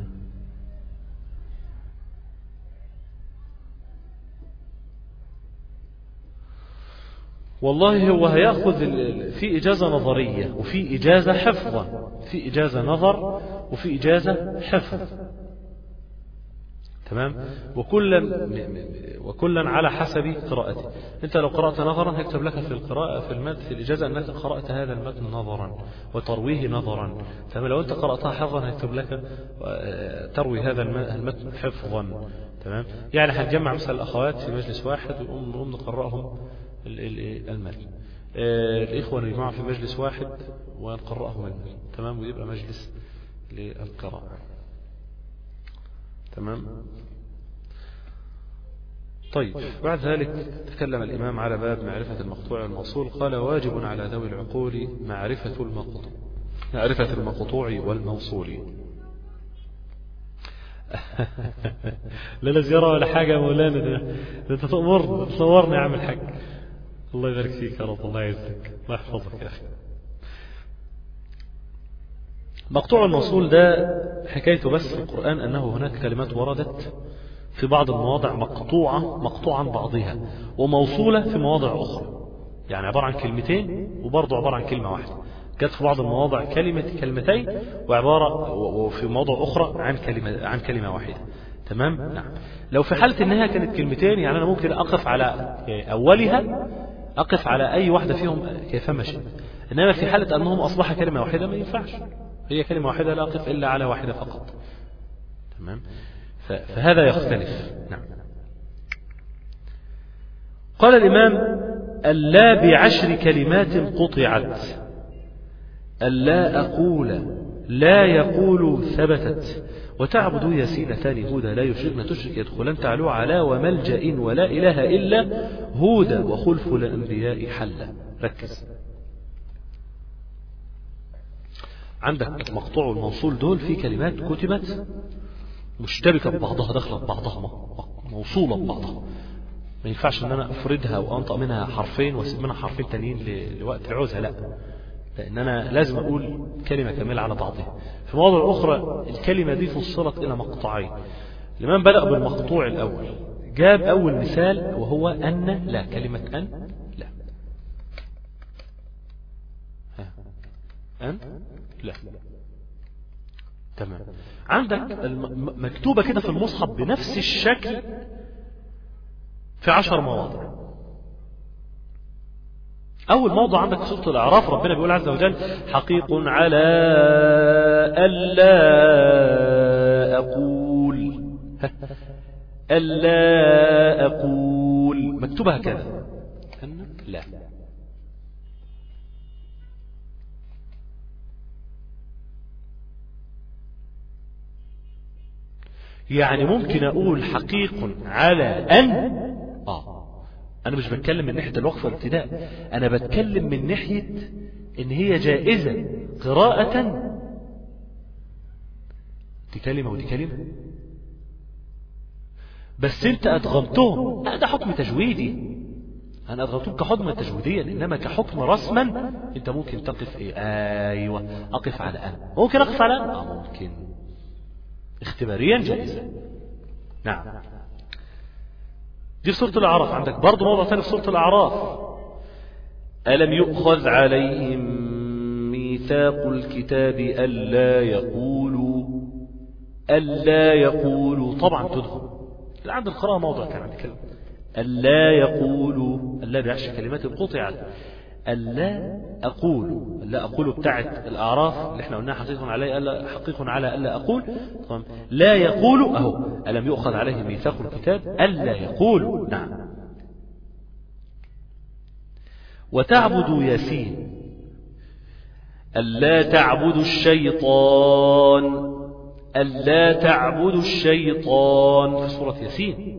S3: والله هو هياخذ ال- ال- في إجازة نظرية وفي إجازة حفظا في إجازة نظر وفي إجازة حفظ تمام وكلا م- م- وكلا على حسب قراءته انت لو قرأت نظرا هيكتب لك في القراءة في المتن في الإجازة أنك قرأت هذا المتن نظرا وترويه نظرا تمام لو انت قرأتها حفظا هيكتب لك آه، تروي هذا الم- المتن حفظا تمام يعني هنجمع مثلا الأخوات في مجلس واحد ونقوم نقوم نقرأهم ال- ال- إيه؟ المتن آه، الإخوة يجمعوا في مجلس واحد ونقرأهم المتن تمام ويبقى مجلس للقراءة تمام طيب بعد ذلك تكلم الإمام على باب معرفة المقطوع والموصول قال واجب على ذوي العقول معرفة المقطوع معرفة المقطوع والموصول لا لا زيارة ولا حاجة يا مولانا ده, ده انت تأمرنا تصورني يا عم الحاج الله يبارك فيك يا رب الله يعزك الله يحفظك يا أخي مقطوع الموصول ده حكايته بس في القرآن أنه هناك كلمات وردت في بعض المواضع مقطوعة مقطوعة عن بعضها وموصولة في مواضع أخرى يعني عبارة عن كلمتين وبرضه عبارة عن كلمة واحدة جت في بعض المواضع كلمة كلمتين وعبارة و- وفي مواضع أخرى عن كلمة عن كلمة واحدة تمام نعم لو في حالة إنها كانت كلمتين يعني أنا ممكن أقف على أولها أقف على أي واحدة فيهم كيفما شئت إنما في حالة أنهم أصبح كلمة واحدة ما ينفعش هي كلمة واحدة لا أقف إلا على واحدة فقط تمام ف- فهذا يختلف نعم قال الإمام ألا بعشر كلمات قطعت ألا أقول لا يقول ثبتت وتعبد يسينتان هدى لا يشركن تشرك يدخلن تعلو على وملجأ ولا إله إلا هدى وخلف الأنبياء حلا ركز عندك مقطوع الموصول دول في كلمات كتبت مشتبكة ببعضها داخلة ببعضها م- موصولة ببعضها ما ينفعش ان انا افردها وانطق منها حرفين واسيب منها حرفين تانيين ل- لوقت العوزة لا لان انا لازم اقول كلمة كاملة على بعضها في مواضع اخرى الكلمة دي فصلت الى مقطعين الامام بدأ بالمقطوع الاول جاب اول مثال وهو ان لا كلمة ان لا أن لا تمام عندك الم- مكتوبة كده في المصحف بنفس الشكل في عشر مواضع أول موضع عندك في سورة الأعراف ربنا بيقول عز وجل حقيق على ألا أقول ألا أقول مكتوبة هكذا لا يعني ممكن أقول حقيق على أن آه أنا مش بتكلم من ناحية الوقف والابتداء أنا بتكلم من ناحية إن هي جائزة قراءة دي كلمة ودي كلمة بس أنت أدغمتهم لا ده حكم تجويدي أنا أدغمتهم كحكم تجويديا إنما كحكم رسما أنت ممكن تقف إيه أيوة أقف على أن ممكن أقف على أن آه ممكن اختباريا جائزة نعم دي في سورة الأعراف عندك برضه موضع ثاني في سورة الأعراف ألم يؤخذ عليهم ميثاق الكتاب ألا يقولوا ألا يقولوا طبعا تدخل عند القراءة موضع كان عندي كلمة ألا يقولوا ألا بعشر كلمات قطعت ألا أقول ألا أقول بتاعت الأعراف اللي احنا قلناها حقيق عليه ألا حقيق على ألا أقول طبعا لا يقول أهو ألم يؤخذ عليه ميثاق الكتاب ألا يقول نعم وتعبدوا ياسين ألا تعبدوا الشيطان ألا تعبدوا الشيطان في سورة ياسين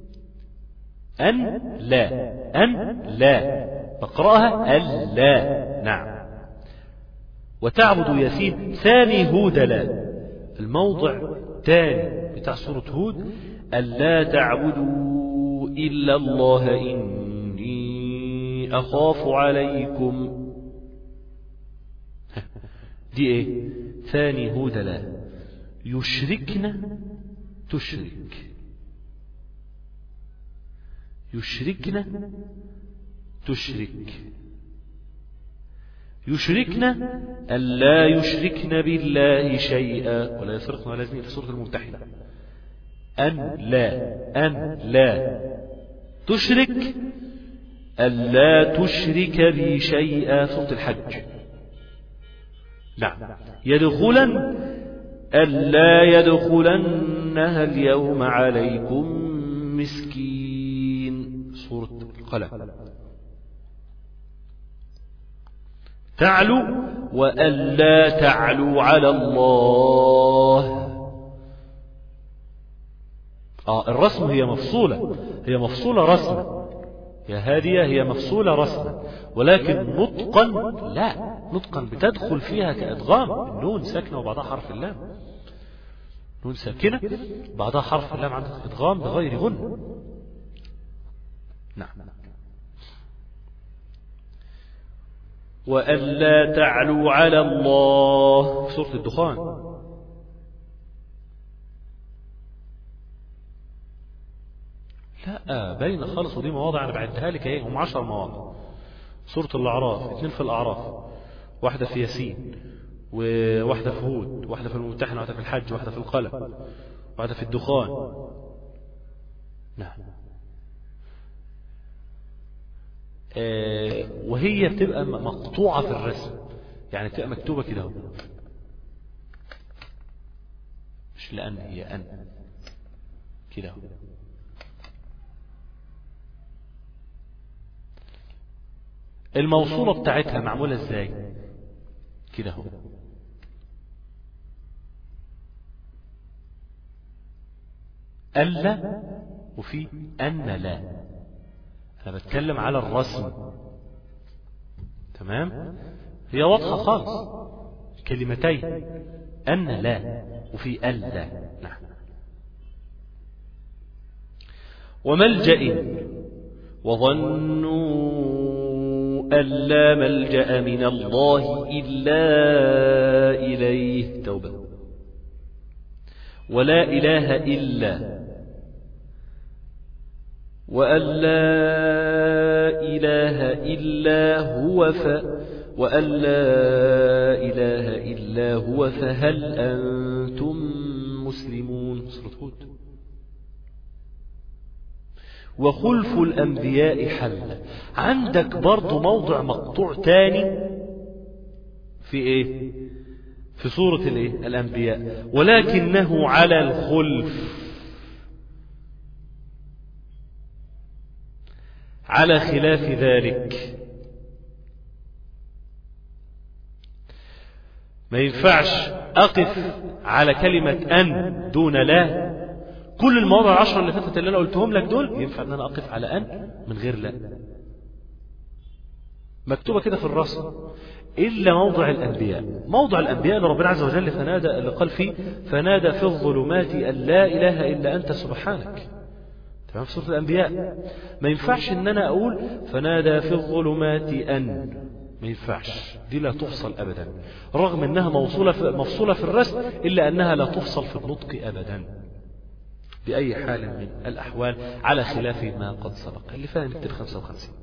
S3: أن لا أن لا بقرأها ألا نعم وتعبد ياسين ثاني هود لا الموضع الثاني بتاع سورة هود ألا تعبدوا إلا الله إني أخاف عليكم دي ايه ثاني هود لا يشركن تشرك يشركن تشرك يشركن ألا يشركن بالله شيئا ولا يسرقن ولا يزنين في سورة الممتحنة أن لا أن لا تشرك ألا تشرك بي شيئا سورة الحج نعم يدخلن ألا يدخلنها اليوم عليكم مسكين سورة القلم تعلو وألا تعلوا على الله آه الرسم هي مفصولة هي مفصولة رسما يا هادية هي مفصولة رسما ولكن نطقا لا نطقا بتدخل فيها كإدغام النون ساكنة وبعدها حرف اللام نون ساكنة بعدها حرف اللام عندك إدغام بغير غن نعم وألا تعلوا على الله في سورة الدخان لا باينة خالص ودي مواضع أنا بعدها لك اهي هم عشر مواضع سورة الأعراف اثنين في الأعراف واحدة في ياسين وواحدة في هود واحدة في الممتحنة واحدة في الحج واحدة في القلم واحدة في الدخان نعم آه وهي بتبقى مقطوعة في الرسم يعني بتبقى مكتوبة كده اهو مش لأن هي أن كده اهو الموصولة بتاعتها معمولة ازاي كده اهو ألا وفي أن لا أنا بتكلم على الرسم تمام هي واضحة خالص كلمتين أن لا وفي ألا نعم وملجأ وظنوا أن لا ملجأ من الله إلا إليه توبة ولا إله إلا وأن لا إله إلا هو ف وأن لا إله إلا هو فهل أنتم مسلمون سورة هود وخلف الأنبياء حل عندك برضو موضع مقطوع تاني في ايه في سورة الايه الأنبياء ولكنه على الخلف على خلاف ذلك ما ينفعش أقف على كلمة أن دون لا كل المواضع العشرة اللي فاتت اللي أنا قلتهم لك دول ينفع أن أنا أقف على أن من غير لا مكتوبة كده في الرسم إلا موضع الأنبياء موضع الأنبياء اللي ربنا عز وجل فنادى اللي قال فيه فنادى في الظلمات أن لا إله إلا أنت سبحانك تمام في سورة الأنبياء ما ينفعش إن أنا أقول فنادى في الظلمات أن ما ينفعش دي لا تفصل أبدا رغم أنها موصولة في مفصولة في الرسم إلا أنها لا تفصل في النطق أبدا بأي حال من الأحوال على خلاف ما قد سبق اللي فاهم نكتب 55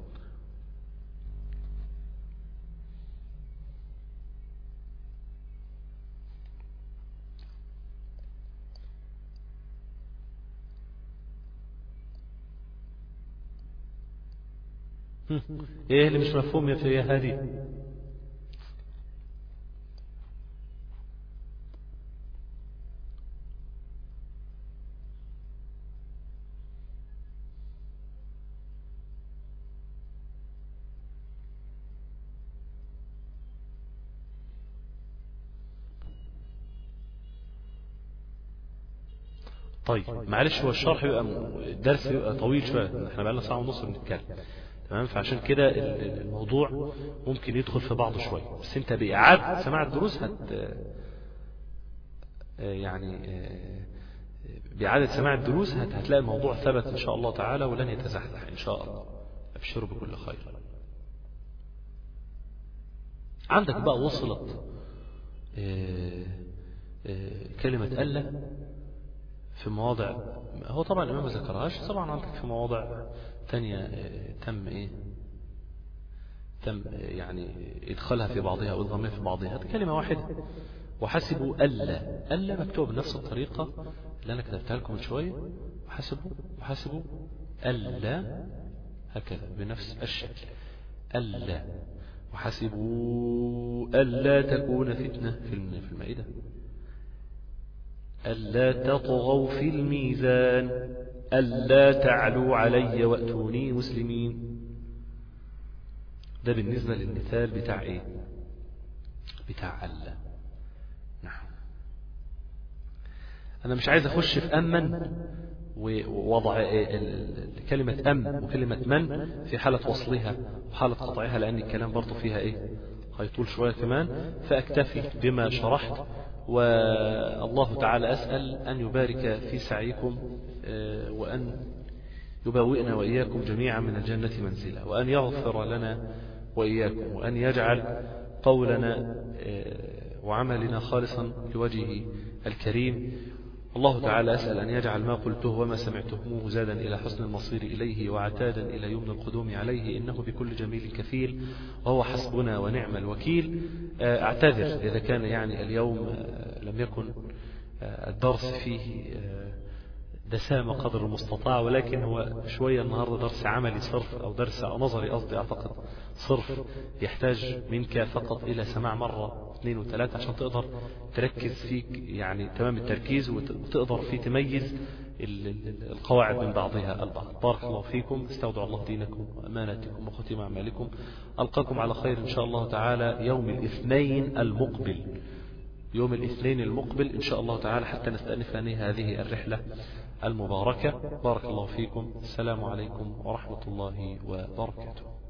S3: ايه اللي مش مفهوم يا في هادي طيب معلش هو الشرح يبقى الدرس يبقى طويل شويه احنا بقى لنا ساعه ونص بنتكلم تمام فعشان كده الموضوع ممكن يدخل في بعضه شويه بس انت باعاده سماع الدروس هت يعني بإعادة سماع الدروس هتلاقي الموضوع ثبت إن شاء الله تعالى ولن يتزحزح إن شاء الله أبشروا بكل خير عندك بقى وصلت كلمة ألا في مواضع هو طبعا الإمام ما ذكرهاش طبعا عندك في مواضع تانية تم إيه تم يعني إدخالها في بعضها وإضغامها في بعضها هذه كلمة واحدة وحسبوا ألا ألا مكتوب بنفس الطريقة اللي أنا كتبتها لكم من شوية وحسبوا وحسبوا ألا هكذا بنفس الشكل ألا وحسبوا ألا تكون فتنة في المائدة ألا تطغوا في الميزان ألا تعلوا علي وأتوني مسلمين ده بالنسبة للمثال بتاع إيه بتاع ألا نعم أنا مش عايز أخش في أمن ووضع كلمة أم وكلمة من في حالة وصلها وحالة قطعها لأن الكلام برضو فيها إيه هيطول شوية كمان فأكتفي بما شرحت والله تعالى أسأل أن يبارك في سعيكم وأن يبوئنا وإياكم جميعا من الجنة منزلا وأن يغفر لنا وإياكم وأن يجعل قولنا وعملنا خالصا لوجهه الكريم الله تعالى أسأل أن يجعل ما قلته وما سمعتموه زادا إلى حسن المصير إليه وعتادا إلى يمن القدوم عليه إنه بكل جميل كفيل وهو حسبنا ونعم الوكيل أعتذر إذا كان يعني اليوم لم يكن الدرس فيه دسامة قدر المستطاع ولكن هو شوية النهاردة درس عملي صرف أو درس أو نظري قصدي أعتقد صرف يحتاج منك فقط إلى سماع مرة اثنين وثلاثة عشان تقدر تركز فيك يعني تمام التركيز وتقدر فيه تميز القواعد من بعضها البعض بارك الله فيكم استودع الله دينكم وأماناتكم وختم أعمالكم ألقاكم على خير إن شاء الله تعالى يوم الاثنين المقبل يوم الاثنين المقبل إن شاء الله تعالى حتى نستأنف هذه الرحلة المباركة بارك الله فيكم السلام عليكم ورحمة الله وبركاته